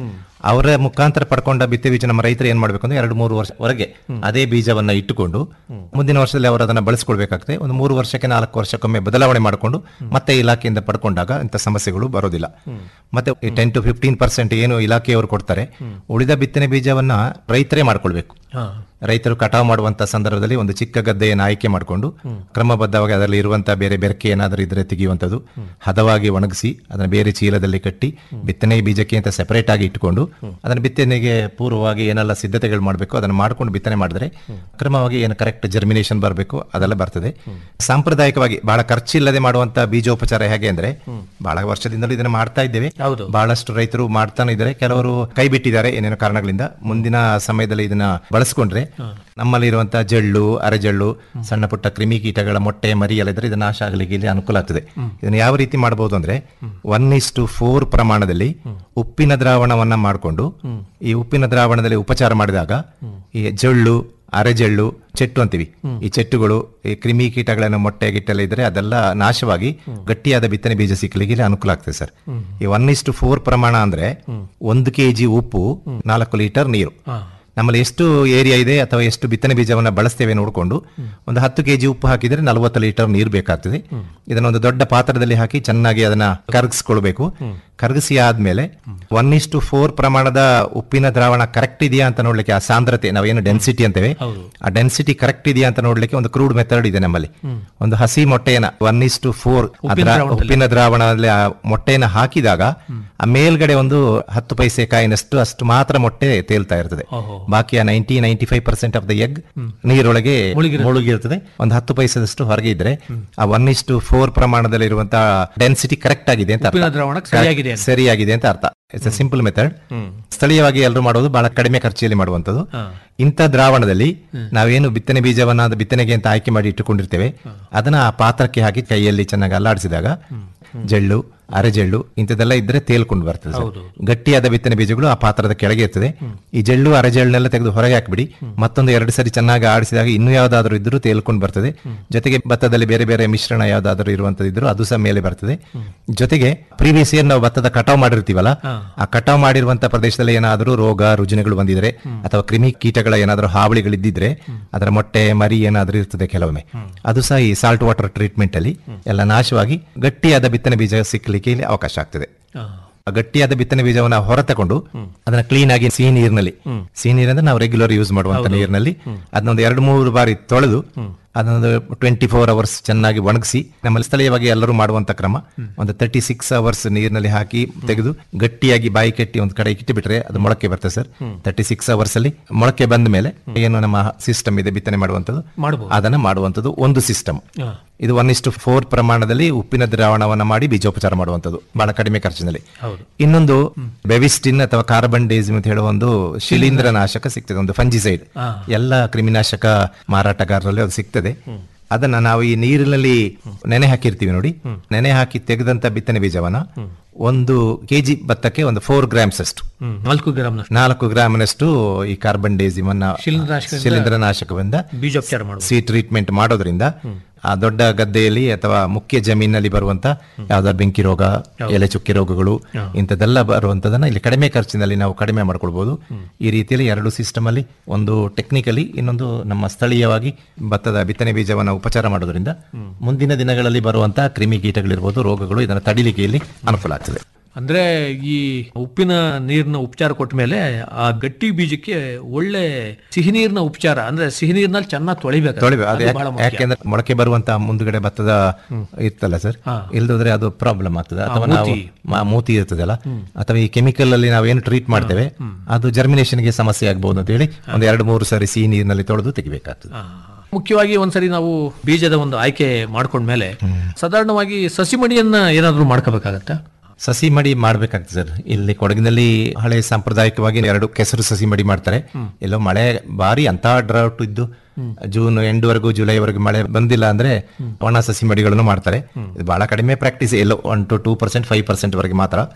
ಅವರ ಮುಖಾಂತರ ಪಡ್ಕೊಂಡ ಬಿತ್ತೆ ಬೀಜ ನಮ್ಮ ರೈತರು ಏನ್ ಮಾಡ್ಬೇಕು ಅಂದ್ರೆ ಎರಡು ಮೂರು ವರ್ಷವರೆಗೆ ಅದೇ ಬೀಜವನ್ನ ಇಟ್ಟುಕೊಂಡು ಮುಂದಿನ ವರ್ಷದಲ್ಲಿ ಅವರು ಅದನ್ನ ಬಳಸ್ಕೊಳ್ಬೇಕಾಗ್ತದೆ ಒಂದು ಮೂರು ವರ್ಷಕ್ಕೆ ನಾಲ್ಕು ವರ್ಷಕ್ಕೊಮ್ಮೆ ಬದಲಾವಣೆ ಮಾಡಿಕೊಂಡು ಮತ್ತೆ ಇಲಾಖೆಯಿಂದ ಪಡ್ಕೊಂಡಾಗ ಇಂಥ ಸಮಸ್ಯೆಗಳು ಬರೋದಿಲ್ಲ ಮತ್ತೆ ಟೆನ್ ಟು ಫಿಫ್ಟೀನ್ ಪರ್ಸೆಂಟ್ ಏನು ಇಲಾಖೆಯವರು ಕೊಡ್ತಾರೆ ಉಳಿದ ಬಿತ್ತನೆ ಬೀಜವನ್ನ ರೈತರೇ ಮಾಡ್ಕೊಳ್ಬೇಕು ರೈತರು ಕಟಾವು ಮಾಡುವಂತ ಸಂದರ್ಭದಲ್ಲಿ ಒಂದು ಚಿಕ್ಕ ಗದ್ದೆಯನ್ನು ಆಯ್ಕೆ ಮಾಡಿಕೊಂಡು ಕ್ರಮಬದ್ಧವಾಗಿ ಅದರಲ್ಲಿ ಇರುವಂತಹ ಬೇರೆ ಬೆರಕೆ ಏನಾದರೂ ಇದ್ರೆ ತೆಗೆಯುವಂಥದ್ದು ಹದವಾಗಿ ಒಣಗಿಸಿ ಅದನ್ನು ಬೇರೆ ಚೀಲದಲ್ಲಿ ಕಟ್ಟಿ ಬಿತ್ತನೆ ಬೀಜಕ್ಕೆ ಅಂತ ಸೆಪರೇಟ್ ಆಗಿ ಇಟ್ಟುಕೊಂಡು ಅದನ್ನು ಬಿತ್ತನೆಗೆ ಪೂರ್ವವಾಗಿ ಏನೆಲ್ಲ ಸಿದ್ಧತೆಗಳು ಮಾಡಬೇಕು ಅದನ್ನು ಮಾಡ್ಕೊಂಡು ಬಿತ್ತನೆ ಮಾಡಿದ್ರೆ ಕ್ರಮವಾಗಿ ಏನು ಕರೆಕ್ಟ್ ಜರ್ಮಿನೇಷನ್ ಬರಬೇಕು ಅದೆಲ್ಲ ಬರ್ತದೆ ಸಾಂಪ್ರದಾಯಿಕವಾಗಿ ಬಹಳ ಖರ್ಚಿಲ್ಲದೆ ಮಾಡುವಂತ ಬೀಜೋಪಚಾರ ಹೇಗೆ ಅಂದ್ರೆ ಬಹಳ ವರ್ಷದಿಂದಲೂ ಇದನ್ನ ಮಾಡ್ತಾ ಇದ್ದೇವೆ ಹೌದು. ಬಹಳಷ್ಟು ರೈತರು ಮಾಡ್ತಾನೆ ಇದ್ದಾರೆ ಕೆಲವರು ಕೈ ಬಿಟ್ಟಿದ್ದಾರೆ ಏನೇನೋ ಕಾರಣಗಳಿಂದ ಮುಂದಿನ ಸಮಯದಲ್ಲಿ ಇದನ್ನ ಬಳಸ್ಕೊಂಡ್ರೆ ನಮ್ಮಲ್ಲಿ ಇರುವಂತಹ ಜಳ್ಳು ಅರೆಜಳ್ಳು ಸಣ್ಣ ಪುಟ್ಟ ಕ್ರಿಮಿ ಕೀಟಗಳ ಮೊಟ್ಟೆ ಮರಿ ಎಲ್ಲ ಇದ್ರೆ ಇದು ನಾಶ ಆಗಲಿಕ್ಕೆ ಇಲ್ಲಿ ಅನುಕೂಲ ಆಗ್ತದೆ ಇದನ್ನ ಯಾವ ರೀತಿ ಮಾಡಬಹುದು ಅಂದ್ರೆ ಒನ್ ಇಸ್ ಟು ಫೋರ್ ಪ್ರಮಾಣದಲ್ಲಿ ಉಪ್ಪಿನ ದ್ರಾವಣವನ್ನ ಮಾಡಿಕೊಂಡು ಈ ಉಪ್ಪಿನ ದ್ರಾವಣದಲ್ಲಿ ಉಪಚಾರ ಮಾಡಿದಾಗ ಈ ಜಳ್ಳು ಅರೆಜಳ್ಳು ಚೆಟ್ಟು ಅಂತೀವಿ ಈ ಚೆಟ್ಟುಗಳು ಈ ಕ್ರಿಮಿ ಕೀಟಗಳನ್ನು ಮೊಟ್ಟೆ ಗಿಟ್ಟೆಲ್ಲ ಇದ್ರೆ ಅದೆಲ್ಲ ನಾಶವಾಗಿ ಗಟ್ಟಿಯಾದ ಬಿತ್ತನೆ ಬೀಜ ಸಿಕ್ಕಲಿಕ್ಕೆ ಇಲ್ಲಿ ಅನುಕೂಲ ಆಗ್ತದೆ ಸರ್ ಈ ಒನ್ ಇಸ್ ಟು ಫೋರ್ ಪ್ರಮಾಣ ಅಂದ್ರೆ ಒಂದು ಕೆಜಿ ಉಪ್ಪು ನಾಲ್ಕು ಲೀಟರ್ ನೀರು ನಮ್ಮಲ್ಲಿ ಎಷ್ಟು ಏರಿಯಾ ಇದೆ ಅಥವಾ ಎಷ್ಟು ಬಿತ್ತನೆ ಬೀಜವನ್ನ ಬಳಸ್ತೇವೆ ನೋಡಿಕೊಂಡು ಒಂದು ಹತ್ತು ಕೆಜಿ ಉಪ್ಪು ಹಾಕಿದ್ರೆ ನಲವತ್ತು ಲೀಟರ್ ನೀರು ಬೇಕಾಗ್ತದೆ ಇದನ್ನ ಒಂದು ದೊಡ್ಡ ಪಾತ್ರದಲ್ಲಿ ಹಾಕಿ ಚೆನ್ನಾಗಿ ಅದನ್ನ ಕರಗಿಸ್ಕೊಳ್ಬೇಕು ಕರಗಿಸಿ ಆದ್ಮೇಲೆ ಒನ್ ಇಸ್ ಟು ಫೋರ್ ಪ್ರಮಾಣದ ಉಪ್ಪಿನ ದ್ರಾವಣ ಕರೆಕ್ಟ್ ಇದೆಯಾ ಅಂತ ನೋಡ್ಲಿಕ್ಕೆ ಆ ಸಾಂದ್ರತೆ ನಾವೇನು ಡೆನ್ಸಿಟಿ ಅಂತೇವೆ ಆ ಡೆನ್ಸಿಟಿ ಕರೆಕ್ಟ್ ಇದೆಯಾ ಅಂತ ನೋಡ್ಲಿಕ್ಕೆ ಒಂದು ಕ್ರೂಡ್ ಮೆಥಡ್ ಇದೆ ನಮ್ಮಲ್ಲಿ ಒಂದು ಹಸಿ ಮೊಟ್ಟೆಯನ್ನ ಒನ್ ಇಸ್ ಟು ಫೋರ್ ಉಪ್ಪಿನ ದ್ರಾವಣದಲ್ಲಿ ಆ ಮೊಟ್ಟೆಯನ್ನು ಹಾಕಿದಾಗ ಆ ಮೇಲ್ಗಡೆ ಒಂದು ಹತ್ತು ಪೈಸೆ ಕಾಯಿನಷ್ಟು ಅಷ್ಟು ಮಾತ್ರ ಮೊಟ್ಟೆ ತೇಲ್ತಾ ಇರ್ತದೆ ಬಾಕಿ ಆ ninety ninety five percent of the egg ನೀರೊಳಗೆ ಮುಳುಗಿರ್ತದೆ ಒಂದು ಹತ್ತು ಪೈಸದಷ್ಟು ಹೊರಗೆ ಇದ್ರೆ ಆ ಒನ್ ಇಸ್ ಟು ಫೋರ್ ಪ್ರಮಾಣದಲ್ಲಿ ಇರುವಂತಹ ಡೆನ್ಸಿಟಿ ಕರೆಕ್ಟ್ ಆಗಿದೆ ಅಂತ ಅರ್ಥ. ಉಪ್ಪಿನ ದ್ರಾವಣ ಸರಿಯಾಗಿದೆ ಅಂತ. ಸರಿಯಾಗಿದೆ ಅಂತ ಅರ್ಥ ಇಟ್ಸ್ ಎ ಸಿಂಪಲ್ ಮೆಥಡ್ ಸ್ಥಳೀಯವಾಗಿ ಎಲ್ಲರೂ ಮಾಡೋದು ಬಹಳ ಕಡಿಮೆ ಖರ್ಚಿನಲ್ಲಿ ಮಾಡುವಂತದ್ದು ಇಂಥ ದ್ರಾವಣದಲ್ಲಿ ನಾವೇನು ಬಿತ್ತನೆ ಬೀಜವನ್ನ ಅದು ಬಿತ್ತನೆಗೆ ಅಂತ ಆಯ್ಕೆ ಮಾಡಿ ಇಟ್ಟುಕೊಂಡಿರ್ತೇವೆ ಅದನ್ನ ಆ ಪಾತ್ರಕ್ಕೆ ಹಾಕಿ ಕೈಯಲ್ಲಿ ಚೆನ್ನಾಗಿ ಅಲ್ಲಾಡಿಸಿದಾಗ ಜಳ್ಳು ಅರೆಜಳ್ಳು ಇಂಥದ್ದೆಲ್ಲ ಇದ್ರೆ ತೇಲ್ಕೊಂಡು ಬರ್ತದೆ ಸರ್. ಗಟ್ಟಿಯಾದ ಬಿತ್ತನೆ ಬೀಜಗಳು ಆ ಪಾತ್ರದ ಕೆಳಗೆ ಇರ್ತದೆ ಈ ಜಳ್ಳು ಅರೆಜಳ್ಳನ್ನೆಲ್ಲ ತೆಗೆದು ಹೊರಗೆ ಹಾಕ್ಬಿಡಿ ಮತ್ತೊಂದು ಎರಡು ಸರಿ ಚೆನ್ನಾಗಿ ಆಡಿಸಿದಾಗ ಇನ್ನೂ ಯಾವ್ದಾದ್ರು ಇದ್ರೂ ತೇಲ್ಕೊಂಡು ಬರ್ತದೆ ಜೊತೆಗೆ ಭತ್ತದಲ್ಲಿ ಬೇರೆ ಬೇರೆ ಮಿಶ್ರಣ ಯಾವ್ದಾದ್ರು ಇರುವಂತದ್ದು ಇದ್ರು ಅದು ಸಹ ಮೇಲೆ ಬರ್ತದೆ ಜೊತೆಗೆ ಪ್ರೀವಿಯಸ್ ಇಯರ್ ನಾವು ಭತ್ತದ ಕಟಾವ್ ಮಾಡಿರ್ತೀವಲ್ಲ ಆ ಕಟಾವ್ ಮಾಡಿರುವಂತ ಪ್ರದೇಶದಲ್ಲಿ ಏನಾದರೂ ರೋಗ ರುಜಿನಗಳು ಬಂದಿದ್ರೆ ಅಥವಾ ಕ್ರಿಮಿ ಕೀಟಗಳ ಏನಾದರೂ ಹಾವಳಿಗಳಿದ್ದಿದ್ರೆ ಅದರ ಮೊಟ್ಟೆ ಮರಿ ಏನಾದರೂ ಇರ್ತದೆ ಕೆಲವೊಮ್ಮೆ ಅದು ಸಹ ಈ ಸಾಲ್ಟ್ ವಾಟರ್ ಟ್ರೀಟ್ಮೆಂಟ್ ಅಲ್ಲಿ ಎಲ್ಲ ನಾಶವಾಗಿ ಗಟ್ಟಿಯಾದ ಬಿತ್ತನೆ ಬೀಜ ಸಿಕ್ಕಲಿಕ್ಕೆ ಇಲ್ಲಿ ಅವಕಾಶ ಆಗ್ತದೆ ಆ ಗಟ್ಟಿಯಾದ ಬಿತ್ತನೆ ಬೀಜವನ್ನ ಹೊರತಕೊಂಡು ಅದನ್ನ ಕ್ಲೀನ್ ಆಗಿ ಸಿಹಿ ನೀರಿನಲ್ಲಿ ಸಿಹಿ ನೀರಂದ್ರೆ ನಾವು ರೆಗ್ಯುಲರ್ ಯೂಸ್ ಮಾಡುವಂತ ನೀರಿನಲ್ಲಿ ಅದನ್ನೊಂದು ಎರಡು ಮೂರು ಬಾರಿ ತೊಳೆದು ಅದನ್ನೊಂದು ಟ್ವೆಂಟಿ ಫೋರ್ ಅವರ್ಸ್ ಚೆನ್ನಾಗಿ ಒಣಗಿಸಿ ನಮ್ಮಲ್ಲಿ ಸ್ಥಳೀಯವಾಗಿ ಎಲ್ಲರೂ ಮಾಡುವಂತ ಕ್ರಮ ಒಂದು ತರ್ಟಿ ಸಿಕ್ಸ್ ಅವರ್ಸ್ ನೀರಿನಲ್ಲಿ ಹಾಕಿ ತೆಗೆದು ಗಟ್ಟಿಯಾಗಿ ಬಾಯಿ ಕಟ್ಟಿ ಒಂದು ಕಡೆ ಇಟ್ಟು ಬಿಟ್ರೆ ಅದು ಮೊಳಕೆ ಬರ್ತದೆ ಸರ್ ತರ್ಟಿ ಸಿಕ್ಸ್ ಅವರ್ಸ್ ಅಲ್ಲಿ ಮೊಳಕೆ ಬಂದ ಮೇಲೆ ಏನು ನಮ್ಮ ಸಿಸ್ಟಮ್ ಇದೆ ಬಿತ್ತನೆ ಮಾಡುವಂತದ್ದು ಮಾಡ್ಬೋದು. ಅದನ್ನ ಮಾಡುವಂತದ್ದು ಒಂದು ಸಿಸ್ಟಮ್ ಇದು ಒನ್ ಇಷ್ಟು ಫೋರ್ ಪ್ರಮಾಣದಲ್ಲಿ ಉಪ್ಪಿನ ದ್ರಾವಣವನ್ನ ಮಾಡಿ ಬೀಜೋಪಚಾರ ಮಾಡುವಂತದ್ದು ಬಹಳ ಕಡಿಮೆ ಖರ್ಚಿನಲ್ಲಿ ಇನ್ನೊಂದು ಬೆವಿಸ್ಟಿನ್ ಅಥವಾ ಕಾರ್ಬನ್ ಡೇಸಿಮ್ ಅಂತ ಹೇಳುವ ಒಂದು ಶಿಲೀಂಧ್ರ ನಾಶಕ ಸಿಗ್ತದೆ ಒಂದು ಫಂಜಿಸೈಡ್ ಎಲ್ಲ ಕ್ರಿಮಿನಾಶಕ ಮಾರಾಟಗಾರರಲ್ಲಿ ಅದು ಸಿಗ್ತದೆ ಅದನ್ನ ನಾವು ಈ ನೀರಿನಲ್ಲಿ ನೆನೆ ಹಾಕಿರ್ತೀವಿ ನೋಡಿ ನೆನೆ ಹಾಕಿ ತೆಗೆದಂತ ಬಿತ್ತನೆ ಬೀಜವನ್ನ ಒಂದು ಕೆಜಿ ಭತ್ತಕ್ಕೆ ಒಂದು ಫೋರ್ ಗ್ರಾಮ್ಸ್ ಅಷ್ಟು ಹ್ಮ್, ನಾಲ್ಕು ಗ್ರಾಮ್ ನಾಲ್ಕು ಗ್ರಾಮ್ನಷ್ಟು ಈ ಕಾರ್ಬನ್ ಡೇಸಿಮ್ ಅನ್ನ ಶಿಲೀಂಧ್ರನಾಶಕದಿಂದ ಶಿಲೀಂಧ್ರನಾಶಕದಿಂದ ಬೀಜೋಪಚಾರ ಮಾಡುವುದು ಸಿ ಟ್ರೀಟ್ಮೆಂಟ್ ಮಾಡೋದ್ರಿಂದ ಆ ದೊಡ್ಡ ಗದ್ದೆಯಲ್ಲಿ ಅಥವಾ ಮುಖ್ಯ ಜಮೀನಲ್ಲಿ ಬರುವಂತ ಯಾವ್ದಾದ್ರು ಬೆಂಕಿ ರೋಗ ಎಲೆ ಚುಕ್ಕಿ ರೋಗಗಳು ಇಂಥದ್ದೆಲ್ಲ ಬರುವಂತದನ್ನ ಇಲ್ಲಿ ಕಡಿಮೆ ಖರ್ಚಿನಲ್ಲಿ ನಾವು ಕಡಿಮೆ ಮಾಡ್ಕೊಳ್ಬಹುದು ಈ ರೀತಿಯಲ್ಲಿ ಎರಡು ಸಿಸ್ಟಮ್ ಅಲ್ಲಿ ಒಂದು ಟೆಕ್ನಿಕಲಿ ಇನ್ನೊಂದು ನಮ್ಮ ಸ್ಥಳೀಯವಾಗಿ ಭತ್ತದ ಬಿತ್ತನೆ ಬೀಜವನ್ನ ಉಪಚಾರ ಮಾಡೋದ್ರಿಂದ ಮುಂದಿನ ದಿನಗಳಲ್ಲಿ ಬರುವಂತಹ ಕ್ರಿಮಿ ಕೀಟಗಳಿರ್ಬೋದು ರೋಗಗಳು ಇದನ್ನು ತಡಿಲಿಕ್ಕೆ ಇಲ್ಲಿ ಅನುಕೂಲ ಆಗ್ತದೆ ಅಂದ್ರೆ ಈ ಉಪ್ಪಿನ ನೀರಿನ ಉಪಚಾರ ಕೊಟ್ಟ ಮೇಲೆ ಆ ಗಟ್ಟಿ ಬೀಜಕ್ಕೆ ಒಳ್ಳೆ ಸಿಹಿ ನೀರಿನ ಉಪಚಾರ ಅಂದ್ರೆ ಸಿಹಿ ನೀರಿನಲ್ಲಿ ಚೆನ್ನಾಗಿ ತೊಳಿಬೇಕು ತೊಳಿಬೇಕು ಅದು ಅದು ಯಾಕೆ- ಬಹಳ ಮುಖ್ಯ. ಯಾಕೆಂದ್ರೆ ಮೊಳಕೆ ಬರುವಂತ ಮುಂದ್ಗಡೆ ಭತ್ತದ ಇರ್ತಲ್ಲ ಸರ್ ಇಲ್ದೋದ್ರೆ ಅದು ಪ್ರಾಬ್ಲಮ್ ಆಗ್ತದೆ ಅಥವಾ ನಾವು ಮಾ- ಮೂತಿ ಇರ್ತದಲ್ಲ ಅಥವಾ ಈ ಕೆಮಿಕಲ್ ಅಲ್ಲಿ ನಾವೇನು ಟ್ರೀಟ್ ಮಾಡ್ತೇವೆ ಅದು germination ಗೆ ಸಮಸ್ಯೆ ಆಗ್ಬಹುದು ಅಂತ ಹೇಳಿ ಒಂದ್ ಎರಡು ಮೂರು ಸರಿ ಸಿಹಿ ನೀರಿನಲ್ಲಿ ತೊಳೆದು ತೆಗಿಬೇಕಾಗ್ತದೆ ಆ, ಮುಖ್ಯವಾಗಿ ಒಂದ್ಸರಿ ನಾವು ಬೀಜದ ಒಂದು ಆಯ್ಕೆ ಮಾಡ್ಕೊಂಡ್ಮೇಲೆ ಸಾಧಾರಣವಾಗಿ ಸಸಿ ಮಡಿಯನ್ನ ಏನಾದ್ರೂ ಮಾಡ್ಕೋಬೇಕಾಗತ್ತಾ ಸಸಿ ಮಡಿ ಮಾಡ್ಬೇಕಾಗ್ತದೆ ಸರ್ ಇಲ್ಲಿ ಕೊಡಗಿನಲ್ಲಿ ಹಳೆ ಸಾಂಪ್ರದಾಯಿಕವಾಗಿ ಎರಡು ಕೆಸರು ಸಸಿ ಮಡಿ ಮಾಡ್ತಾರೆ ಎಲ್ಲೋ ಮಳೆ ಬಾರಿ ಅಂತ ಡ್ರೌಟ್ ಇದ್ದು ಜೂನ್ ಎಂಡ್ವರೆಗೂ ಜುಲೈವರೆಗೂ ಮಳೆ ಬಂದಿಲ್ಲ ಅಂದ್ರೆ ಒಣ ಸಸಿ ಮಡಿಗಳನ್ನು ಮಾಡ್ತಾರೆ ಇದು ಬಹಳ ಕಡಿಮೆ ಪ್ರಾಕ್ಟೀಸ್ ಎಲ್ಲೋ one to two percent five percent ವರೆಗೆ ಮಾತ್ರ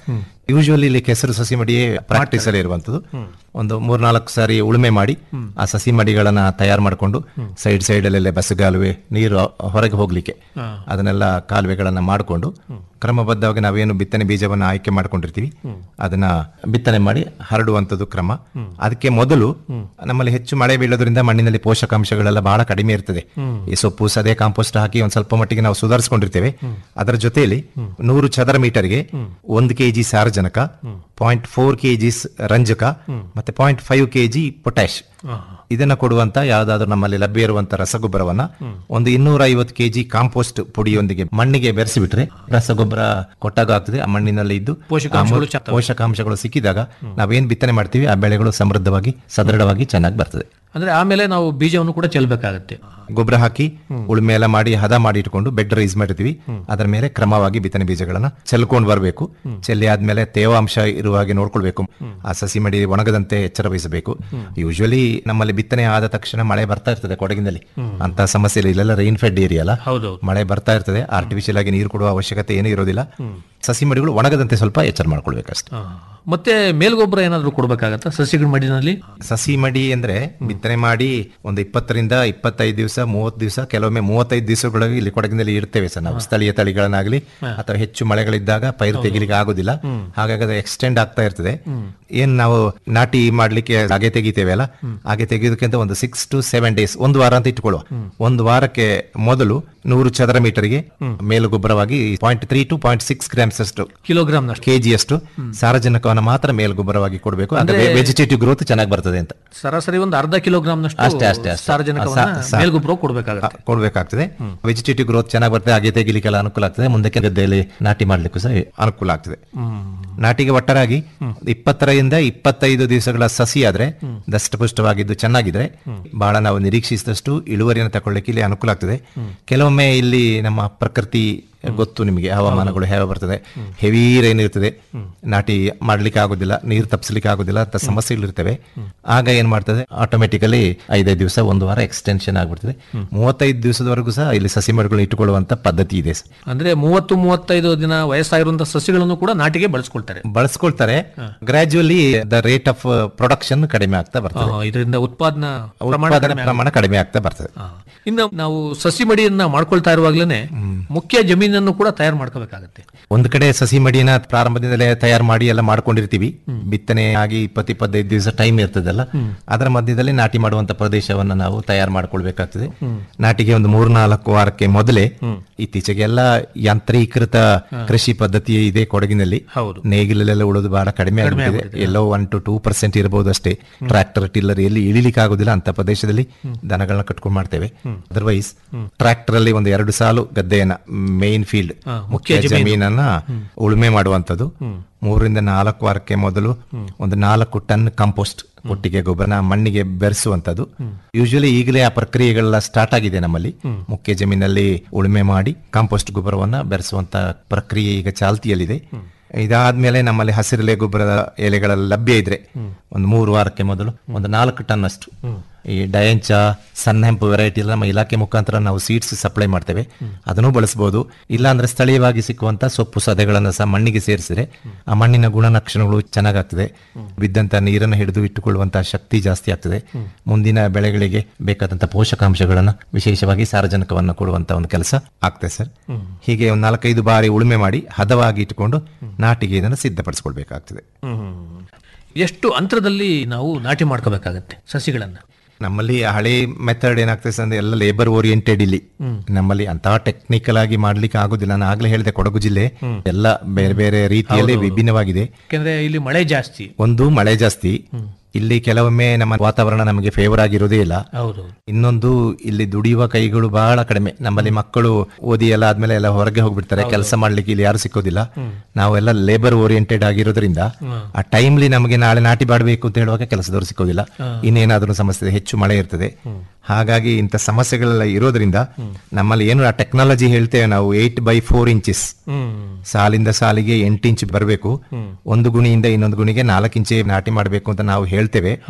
ಯೂಶುವಲಿ ಇಲ್ಲಿ ಕೆಸರು ಸಸಿ ಮಡಿಯೇ ಪ್ರಾಕ್ಟೀಸ್ ಅಲ್ಲಿ ಇರುವಂತದ್ದು ಒಂದು ಮೂರ್ನಾಲ್ಕು ಸಾರಿ ಉಳುಮೆ ಮಾಡಿ ಆ ಸಸಿ ಮಡಿಗಳನ್ನ ತಯಾರು ಮಾಡಿಕೊಂಡು ಸೈಡ್ ಸೈಡ್ ಅಲ್ಲೆಲ್ಲ ಬಸ್ಗಾಲುವೆ ನೀರು ಹೊರಗೆ ಹೋಗ್ಲಿಕ್ಕೆ ಅದನ್ನೆಲ್ಲ ಕಾಲುವೆಗಳನ್ನ ಮಾಡಿಕೊಂಡು ಕ್ರಮಬದ್ಧವಾಗಿ ನಾವೇನು ಬಿತ್ತನೆ ಬೀಜವನ್ನ ಆಯ್ಕೆ ಮಾಡ್ಕೊಂಡಿರ್ತೀವಿ ಅದನ್ನ ಬಿತ್ತನೆ ಮಾಡಿ ಹರಡುವಂತದ್ದು ಕ್ರಮ ಅದಕ್ಕೆ ಮೊದಲು ನಮ್ಮಲ್ಲಿ ಹೆಚ್ಚು ಮಳೆ ಬೀಳೋದ್ರಿಂದ ಮಣ್ಣಿನಲ್ಲಿ ಪೋಷಕಾಂಶಗಳೆಲ್ಲ ಬಹಳ ಕಡಿಮೆ ಇರ್ತದೆ ಈ ಸೊಪ್ಪು ಸದೆ ಕಾಂಪೋಸ್ಟ್ ಹಾಕಿ ಒಂದ್ ಸ್ವಲ್ಪ ಮಟ್ಟಿಗೆ ನಾವು ಸುಧಾರಿಸಿಕೊಂಡಿರ್ತೇವೆ ಅದರ ಜೊತೆಯಲ್ಲಿ ನೂರು ಚದರ ಮೀಟರ್ಗೆ ಒಂದು ಕೆಜಿ ಸಾರಜನಕ ಪಾಯಿಂಟ್ ಫೋರ್ ಕೆಜಿ ರಂಜಕ ಮತ್ತೆ ಪಾಯಿಂಟ್ ಫೈವ್ ಕೆಜಿ ಪೊಟ್ಯಾಶ್ ಇದನ್ನ ಕೊಡುವಂತ ಯಾವ್ದಾದ್ರು ನಮ್ಮಲ್ಲಿ ಲಭ್ಯ ಇರುವಂತ ರಸಗೊಬ್ಬರವನ್ನ ಒಂದು ಇನ್ನೂರ ಐವತ್ತು ಕೆಜಿ ಕಾಂಪೋಸ್ಟ್ ಪುಡಿಯೊಂದಿಗೆ ಮಣ್ಣಿಗೆ ಬೆರೆಸಿಬಿಟ್ರೆ ರಸಗೊಬ್ಬರ ಕೊಟ್ಟಾಗ ಆಗ್ತದೆ ಆ ಮಣ್ಣಿನಲ್ಲಿ ಇದ್ದು ಪೋಷಕಾಂಶಗಳು ಆ ಮು- ಪೋಷಕಾಂಶಗಳು ಸಿಕ್ಕಿದಾಗ ನಾವೇನ್ ಬಿತ್ತನೆ ಮಾಡ್ತೀವಿ ಆ ಬೆಳೆಗಳು ಸಮೃದ್ಧವಾಗಿ ಸದೃಢವಾಗಿ ಚೆನ್ನಾಗಿ ಬರ್ತದೆ ಅಂದ್ರೆ ಆಮೇಲೆ ನಾವು ಬೀಜವನ್ನು ಕೂಡ ಚೆಲ್ಲಬೇಕಾಗತ್ತೆ ಗೊಬ್ಬರ ಹಾಕಿ ಉಳುಮೆ ಎಲ್ಲ ಮಾಡಿ ಹದ ಮಾಡಿ ಇಟ್ಕೊಂಡು ಬೆಡ್ ರೈಸ್ ಮಾಡಿರ್ತೀವಿ ಅದರ ಮೇಲೆ ಕ್ರಮವಾಗಿ ಬಿತ್ತನೆ ಬೀಜಗಳನ್ನ ಚೆಲ್ಕೊಂಡು ಬರಬೇಕು ಚೆಲ್ಲಿ ಆದ್ಮೇಲೆ ತೇವಾಂಶ ಇರುವ ಹಾಗೆ ನೋಡ್ಕೊಳ್ಬೇಕು ಆ ಸಸಿ ಮಡಿ ಒಣಗದಂತೆ ಎಚ್ಚರ ವಹಿಸಬೇಕು ಯೂಶುವಲಿ ನಮ್ಮಲ್ಲಿ ಬಿತ್ತನೆ ಆದ ತಕ್ಷಣ ಮಳೆ ಬರ್ತಾ ಇರ್ತದೆ ಕೊಡಗಿನಲ್ಲಿ ಅಂತ ಸಮಸ್ಯೆ ಇಲ್ಲ ಇಲ್ಲೆಲ್ಲ ರೈನ್ ಫೆಡ್ ಏರಿಯಾ ಅಲ್ಲ ಹೌದೌದು ಮಳೆ ಬರ್ತಾ ಇರ್ತದೆ ಆರ್ಟಿಫಿಷಿಯಲ್ ಆಗಿ ನೀರು ಕೊಡುವ ಅವಶ್ಯಕತೆ ಏನೂ ಇರೋದಿಲ್ಲ ಸಸಿ ಮಡಿಗಳು ಒಣಗದಂತೆ ಸ್ವಲ್ಪ ಎಚ್ಚರ ಮಾಡ್ಕೊಳ್ಬೇಕಷ್ಟೇ ಆ, ಮತ್ತೆ ಮೇಲ್ಗೊಬ್ಬರ ಏನಾದ್ರು ಕೊಡ್ಬೇಕಾಗತ್ತಾ ಸಸಿಗಳ ಮಡಿನಲ್ಲಿ ಸಸಿ ಮಡಿ ಅಂದ್ರೆ ಬಿತ್ತನೆ ಮಾಡಿ ಒಂದು ಇಪ್ಪತ್ತರಿಂದ ಇಪ್ಪತ್ತೈದು ದಿವಸ ಮೂವತ್ತು ದಿವಸ ಕೆಲವೊಮ್ಮೆ ಮೂವತ್ತೈದು ದಿವಸಗಳು ಇಲ್ಲಿ ಕೊಡಗಿನಲ್ಲಿ ಇರ್ತೇವೆ ಸರ್ ನಾವು ಸ್ಥಳೀಯ ತಳಿಗಳನ್ನಾಗ್ಲಿ ಅಥವಾ ಹೆಚ್ಚು ಮಳೆಗಳಿದ್ದಾಗ ಪೈರು ತೆಗಿಲಿಕ್ಕೆ ಆಗೋದಿಲ್ಲ ಹಾಗಾಗಿ ಅದು ಎಕ್ಸ್ಟೆಂಡ್ ಆಗ್ತಾ ಇರ್ತದೆ ಏನ್ ನಾವು ನಾಟಿ ಮಾಡ್ಲಿಕ್ಕೆ ಹಾಗೆ ತೆಗಿತೇವೆ ಅಲ್ಲ ಹಾಗೆ ತೆಗೆಯೋದಕ್ಕಿಂತ ಒಂದು ಸಿಕ್ಸ್ ಟು ಸೆವೆನ್ ಡೇಸ್ ಒಂದು ವಾರ ಅಂತ ಇಟ್ಕೊಳ್ಳುವ ಒಂದು ವಾರಕ್ಕೆ ಮೊದಲು ನೂರು ಚದರ ಮೀಟರ್ಗೆ ಮೇಲು ಗೊಬ್ಬರವಾಗಿ point three to point six grams ಅಷ್ಟು ಕಿಲೋಗ್ರಾಮ್ನಷ್ಟು ಕೆಜಿಯಷ್ಟು ಸಾರಜನಕವನ್ನು ಮಾತ್ರ ಮೇಲ್ಗೊಬ್ಬರವಾಗಿ ಕೊಡಬೇಕು ಅಂದ್ರೆ ವೆಜಿಟೇಟಿವ್ ಗ್ರೋತ್ ಚೆನ್ನಾಗಿ ಬರ್ತದೆ ಅಂತ ಸರಾಸರಿ ಒಂದು ಅರ್ಧ ಕಿಲೋಗ್ರಾಮ್ನಷ್ಟು ಅಷ್ಟೇ, ಅಷ್ಟೇ, ಅಷ್ಟೇ. ಸಾರಜನಕವನ್ನ ಸಾ- ಸಾ- ಮೇಲ್ಗೊಬ್ಬರ ಕೊಡ್ಬೇಕಾಗತ್ತೆ ಕೊಡ್ಬೇಕಾಗ್ತದೆ ವೆಜಿಟೇಟಿವ್ ಗ್ರೋತ್ ಚೆನ್ನಾಗಿ ಬರ್ತದೆ ಹಾಗೆ ತೆಗಿಲಿಕ್ಕೆಲ್ಲ ಅನುಕೂಲ ಆಗ್ತದೆ ಮುಂದಕ್ಕೆ ಗದ್ದೆಯಲ್ಲಿ ನಾಟಿ ಮಾಡ್ಲಿಕ್ಕೂ ಸಹ ಅನುಕೂಲ ಆಗ್ತದೆ ನಾಟಿಗೆ ಒಟ್ಟಾರಾಗಿ ಇಪ್ಪತ್ತರಿಂದ ಇಪ್ಪತ್ತೈದು ದಿವಸಗಳ ಸಸಿ ಆದ್ರೆ ದಷ್ಟಪುಷ್ಟವಾಗಿದ್ದು ಚೆನ್ನಾಗಿದ್ರೆ ಬಹಳ ನಾವು ನಿರೀಕ್ಷಿಸಿದಷ್ಟು ಇಳುವರಿಯನ್ನು ತಗೊಳ್ಳಿಕ್ಕೆ ಇಲ್ಲಿ ಅನುಕೂಲ ಆಗ್ತದೆ ಕೆಲವೊಮ್ಮೆ ಇಲ್ಲಿ ನಮ್ಮ ಪ್ರಕೃತಿ ಗೊತ್ತು ನಿಮಗೆ ಹವಾಮಾನಗಳು ಹೇಗೆ ಬರ್ತದೆ ಹೆವಿ ರೈನ್ ಇರ್ತದೆ ನಾಟಿ ಮಾಡ್ಲಿಕ್ಕೆ ಆಗೋದಿಲ್ಲ ನೀರು ತಪ್ಪಿಸ್ಲಿಕ್ಕೆ ಆಗೋದಿಲ್ಲ ಅಂತ ಸಮಸ್ಯೆಗಳಿರ್ತವೆ ಆಗ ಏನ್ ಮಾಡ್ತದೆ ಆಟೋಮೆಟಿಕಲಿ ಐದೈದು ದಿವಸ ಒಂದು ವಾರ ಎಕ್ಸ್ಟೆನ್ಷನ್ ಆಗ್ಬಿಡ್ತದೆ ಮೂವತ್ತೈದು ದಿವಸದವರೆಗೂ ಸಹ ಇಲ್ಲಿ ಸಸಿ ಮರಗಳು ಇಟ್ಟುಕೊಳ್ಳುವಂತ ಪದ್ಧತಿ ಇದೆ ಸರ್. ಅಂದ್ರೆ ಮೂವತ್ತು ಮೂವತ್ತೈದು ದಿನ ವಯಸ್ಸಾಗಿರುವಂತಹ ಸಸಿಗಳನ್ನು ಕೂಡ ನಾಟಿಗೆ ಬಳಸ್ಕೊಳ್ತಾರೆ ಬಳಸ್ಕೊಳ್ತಾರೆ gradually the rate of production ಕಡಿಮೆ ಆಗ್ತಾ ಬರ್ತದೆ ಇದರಿಂದ ಉತ್ಪಾದನಾ ಪ್ರಮಾಣ ಉತ್ಪಾದನೆ ಕಡಿಮೆ ಪ್ರಮಾಣ ಕಡಿಮೆ ಆಗ್ತಾ ಬರ್ತದೆ ಆ. ಇನ್ನು ನಾವು ಸಸಿ ಮಡಿಯನ್ನ ಮಾಡ್ಕೊಳ್ತಾ ಇರುವಾಗ್ಲೇನೆ ಮುಖ್ಯ ಜಮೀನನ್ನು ಕೂಡ ತಯಾರು ಮಾಡ್ಕೋಬೇಕಾಗತ್ತೆ ಒಂದು ಕಡೆ ಸಸಿ ಮಡಿನ ಪ್ರಾರಂಭದಿಂದಲೇ ತಯಾರು ಮಾಡಿ ಎಲ್ಲ ಮಾಡ್ಕೊಂಡಿರ್ತೀವಿ ಬಿತ್ತನೆ ಆಗಿ ಇಪ್ಪತ್ತು ಇಪ್ಪತ್ತೈದು ದಿವಸ ಟೈಮ್ ಇರ್ತದಲ್ಲ ಅದರ ಮಧ್ಯದಲ್ಲಿ ನಾಟಿ ಮಾಡುವಂತ ಪ್ರದೇಶವನ್ನ ನಾವು ತಯಾರು ಮಾಡ್ಕೊಳ್ಬೇಕಾಗ್ತದೆ ನಾಟಿಗೆ ಒಂದು ಮೂರ್ನಾಲ್ಕು ವಾರಕ್ಕೆ ಮೊದಲೇ ಇತ್ತೀಚೆಗೆ ಎಲ್ಲ ಯಾಂತ್ರೀಕೃತ ಕೃಷಿ ಪದ್ಧತಿ ಇದೆ ಕೊಡಗಿನಲ್ಲಿ ಹೌದು. ನೇಗಿಲೆಲ್ಲ ಉಳೋದು ಬಹಳ ಕಡಿಮೆ ಆಗಿದೆ ಎಲ್ಲೋ ಒನ್ ಟು ಟೂ ಪರ್ಸೆಂಟ್ ಇರಬಹುದು ಅಷ್ಟೇ ಟ್ರಾಕ್ಟರ್ ಟಿಲ್ಲರ್ ಎಲ್ಲಿ ಇಳಿಲಿಕ್ಕೆ ಆಗೋದಿಲ್ಲ ಅಂತ ಪ್ರದೇಶದಲ್ಲಿ ದನಗಳನ್ನ ಕಟ್ಕೊಂಡು ಮಾಡ್ತೇವೆ ಅದರ್ವೈಸ್ ಟ್ರಾಕ್ಟರ್ ಅಲ್ಲಿ ಒಂದು ಎರಡು ಸಾಲು ಗದ್ದೆಯನ್ನ ಮೇನ್ ಫೀಲ್ಡ್ ಮುಖ್ಯ ಜಮೀನನ್ನ ಉಳುಮೆ ಮಾಡುವಂತದ್ದು ಮೂರರಿಂದ ನಾಲ್ಕು ವಾರಕ್ಕೆ ಮೊದಲು ಒಂದು ನಾಲ್ಕು ಟನ್ ಕಾಂಪೋಸ್ಟ್ ಒಟ್ಟಿಗೆ ಗೊಬ್ಬರನ ಮಣ್ಣಿಗೆ ಬೆರೆಸುವಂತದ್ದು ಯೂಶುವಲಿ ಈಗಲೇ ಆ ಪ್ರಕ್ರಿಯೆಗಳೆಲ್ಲ ಸ್ಟಾರ್ಟ್ ಆಗಿದೆ ನಮ್ಮಲ್ಲಿ ಮುಖ್ಯ ಜಮೀನಲ್ಲಿ ಉಳುಮೆ ಮಾಡಿ ಕಾಂಪೋಸ್ಟ್ ಗೊಬ್ಬರವನ್ನ ಬೆರೆಸುವಂತ ಪ್ರಕ್ರಿಯೆ ಈಗ ಚಾಲ್ತಿಯಲ್ಲಿದೆ ಇದಾದ್ಮೇಲೆ ನಮ್ಮಲ್ಲಿ ಹಸಿರೆಲೆ ಗೊಬ್ಬರದ ಎಲೆಗಳ ಲಭ್ಯ ಇದ್ರೆ ಒಂದು ಮೂರು ವಾರಕ್ಕೆ ಮೊದಲು ಒಂದು ನಾಲ್ಕು ಟನ್ ಅಷ್ಟು ಈ ಡಯಂಚ ಸಣ್ಣ ಹೆಂಪು ವೆರೈಟಿ ಎಲ್ಲ ನಮ್ಮ ಇಲಾಖೆ ಮುಖಾಂತರ ನಾವು ಸೀಡ್ಸ್ ಸಪ್ಲೈ ಮಾಡ್ತೇವೆ ಅದನ್ನು ಬಳಸಬಹುದು ಇಲ್ಲ ಅಂದ್ರೆ ಸ್ಥಳೀಯವಾಗಿ ಸಿಕ್ಕುವಂತ ಸೊಪ್ಪು ಸದೆಗಳನ್ನು ಸಹ ಮಣ್ಣಿಗೆ ಸೇರಿಸಿದ್ರೆ ಆ ಮಣ್ಣಿನ ಗುಣಲಕ್ಷಣಗಳು ಚೆನ್ನಾಗಾಗ್ತದೆ ಬಿದ್ದಂತ ನೀರನ್ನು ಹಿಡಿದು ಇಟ್ಟುಕೊಳ್ಳುವಂತಹ ಶಕ್ತಿ ಜಾಸ್ತಿ ಆಗ್ತದೆ ಮುಂದಿನ ಬೆಳೆಗಳಿಗೆ ಬೇಕಾದಂತ ಪೋಷಕಾಂಶಗಳನ್ನು ವಿಶೇಷವಾಗಿ ಸಾರಜನಕವನ್ನು ಕೊಡುವಂತ ಒಂದು ಕೆಲಸ ಆಗ್ತದೆ ಸರ್ ಹೀಗೆ ಒಂದು ನಾಲ್ಕೈದು ಬಾರಿ ಉಳುಮೆ ಮಾಡಿ ಹದವಾಗಿ ಇಟ್ಟುಕೊಂಡು ನಾಟಿಗೆ ಇದನ್ನು ಸಿದ್ಧಪಡಿಸ್ಕೊಳ್ಬೇಕಾಗ್ತದೆ ಎಷ್ಟು ಅಂತರದಲ್ಲಿ ನಾವು ನಾಟಿ ಮಾಡ್ಕೋಬೇಕಾಗತ್ತೆ ಸಸಿಗಳನ್ನ ನಮ್ಮಲ್ಲಿ ಹಳೆ ಮೆಥಡ್ ಏನಾಗ್ತದೆ ಸರ್ ಅಂದ್ರೆ ಎಲ್ಲ ಲೇಬರ್ ಓರಿಯೆಂಟೆಡ್ ಇಲ್ಲಿ ನಮ್ಮಲ್ಲಿ ಅಂತಹ ಟೆಕ್ನಿಕಲ್ ಆಗಿ ಮಾಡ್ಲಿಕ್ಕೆ ಆಗುದಿಲ್ಲ ನಾನು ಆಗ್ಲೇ ಹೇಳಿದೆ ಕೊಡಗು ಜಿಲ್ಲೆ ಎಲ್ಲ ಬೇರೆ ಬೇರೆ ರೀತಿಯಲ್ಲಿ ವಿಭಿನ್ನವಾಗಿದೆ ಯಾಕೆಂದ್ರೆ ಇಲ್ಲಿ ಮಳೆ ಜಾಸ್ತಿ ಒಂದು ಮಳೆ ಜಾಸ್ತಿ ಇಲ್ಲಿ ಕೆಲವೊಮ್ಮೆ ನಮ್ಮ ವಾತಾವರಣ ನಮಗೆ ಫೇವರ್ ಆಗಿರೋದೇ ಇಲ್ಲ ಹೌದು ಇನ್ನೊಂದು ಇಲ್ಲಿ ದುಡಿಯುವ ಕೈಗಳು ಬಹಳ ಕಡಿಮೆ ನಮ್ಮಲ್ಲಿ ಮಕ್ಕಳು ಓದಿ ಎಲ್ಲ ಆದ್ಮೇಲೆ ಎಲ್ಲ ಹೊರಗೆ ಹೋಗ್ಬಿಡ್ತಾರೆ ಕೆಲಸ ಮಾಡ್ಲಿಕ್ಕೆ ಇಲ್ಲಿ ಯಾರು ಸಿಕ್ಕೋದಿಲ್ಲ ನಾವೆಲ್ಲ ಲೇಬರ್ ಓರಿಯೆಂಟೆಡ್ ಆಗಿರೋದ್ರಿಂದ ಆ ಟೈಮ್ಲಿ ನಮಗೆ ನಾಳೆ ನಾಟಿ ಮಾಡಬೇಕು ಅಂತ ಹೇಳುವಾಗ ಕೆಲಸದವರು ಸಿಕ್ಕೋದಿಲ್ಲ ಇನ್ನೇನಾದ್ರೂ ಸಮಸ್ಯೆ ಇದೆ, ಹೆಚ್ಚು ಮಳೆ ಇರ್ತದೆ ಹಾಗಾಗಿ ಇಂಥ ಸಮಸ್ಯೆಗಳೆಲ್ಲ ಇರೋದ್ರಿಂದ ನಮ್ಮಲ್ಲಿ ಏನು ಆ ಟೆಕ್ನಾಲಜಿ ಹೇಳ್ತೇವೆ ನಾವು ಏಟ್ ಬೈ ಫೋರ್ ಇಂಚಸ್ ಸಾಲಿಂದ ಸಾಲಿಗೆ ಎಂಟು ಇಂಚ್ ಬರಬೇಕು ಒಂದು ಗುಣಿಯಿಂದ ಇನ್ನೊಂದು ಗುಣಿಗೆ ನಾಲ್ಕು ಇಂಚೆ ನಾಟಿ ಮಾಡಬೇಕು ಅಂತ ನಾವು ಹೇಳ್ತೇವೆ ಹೌದು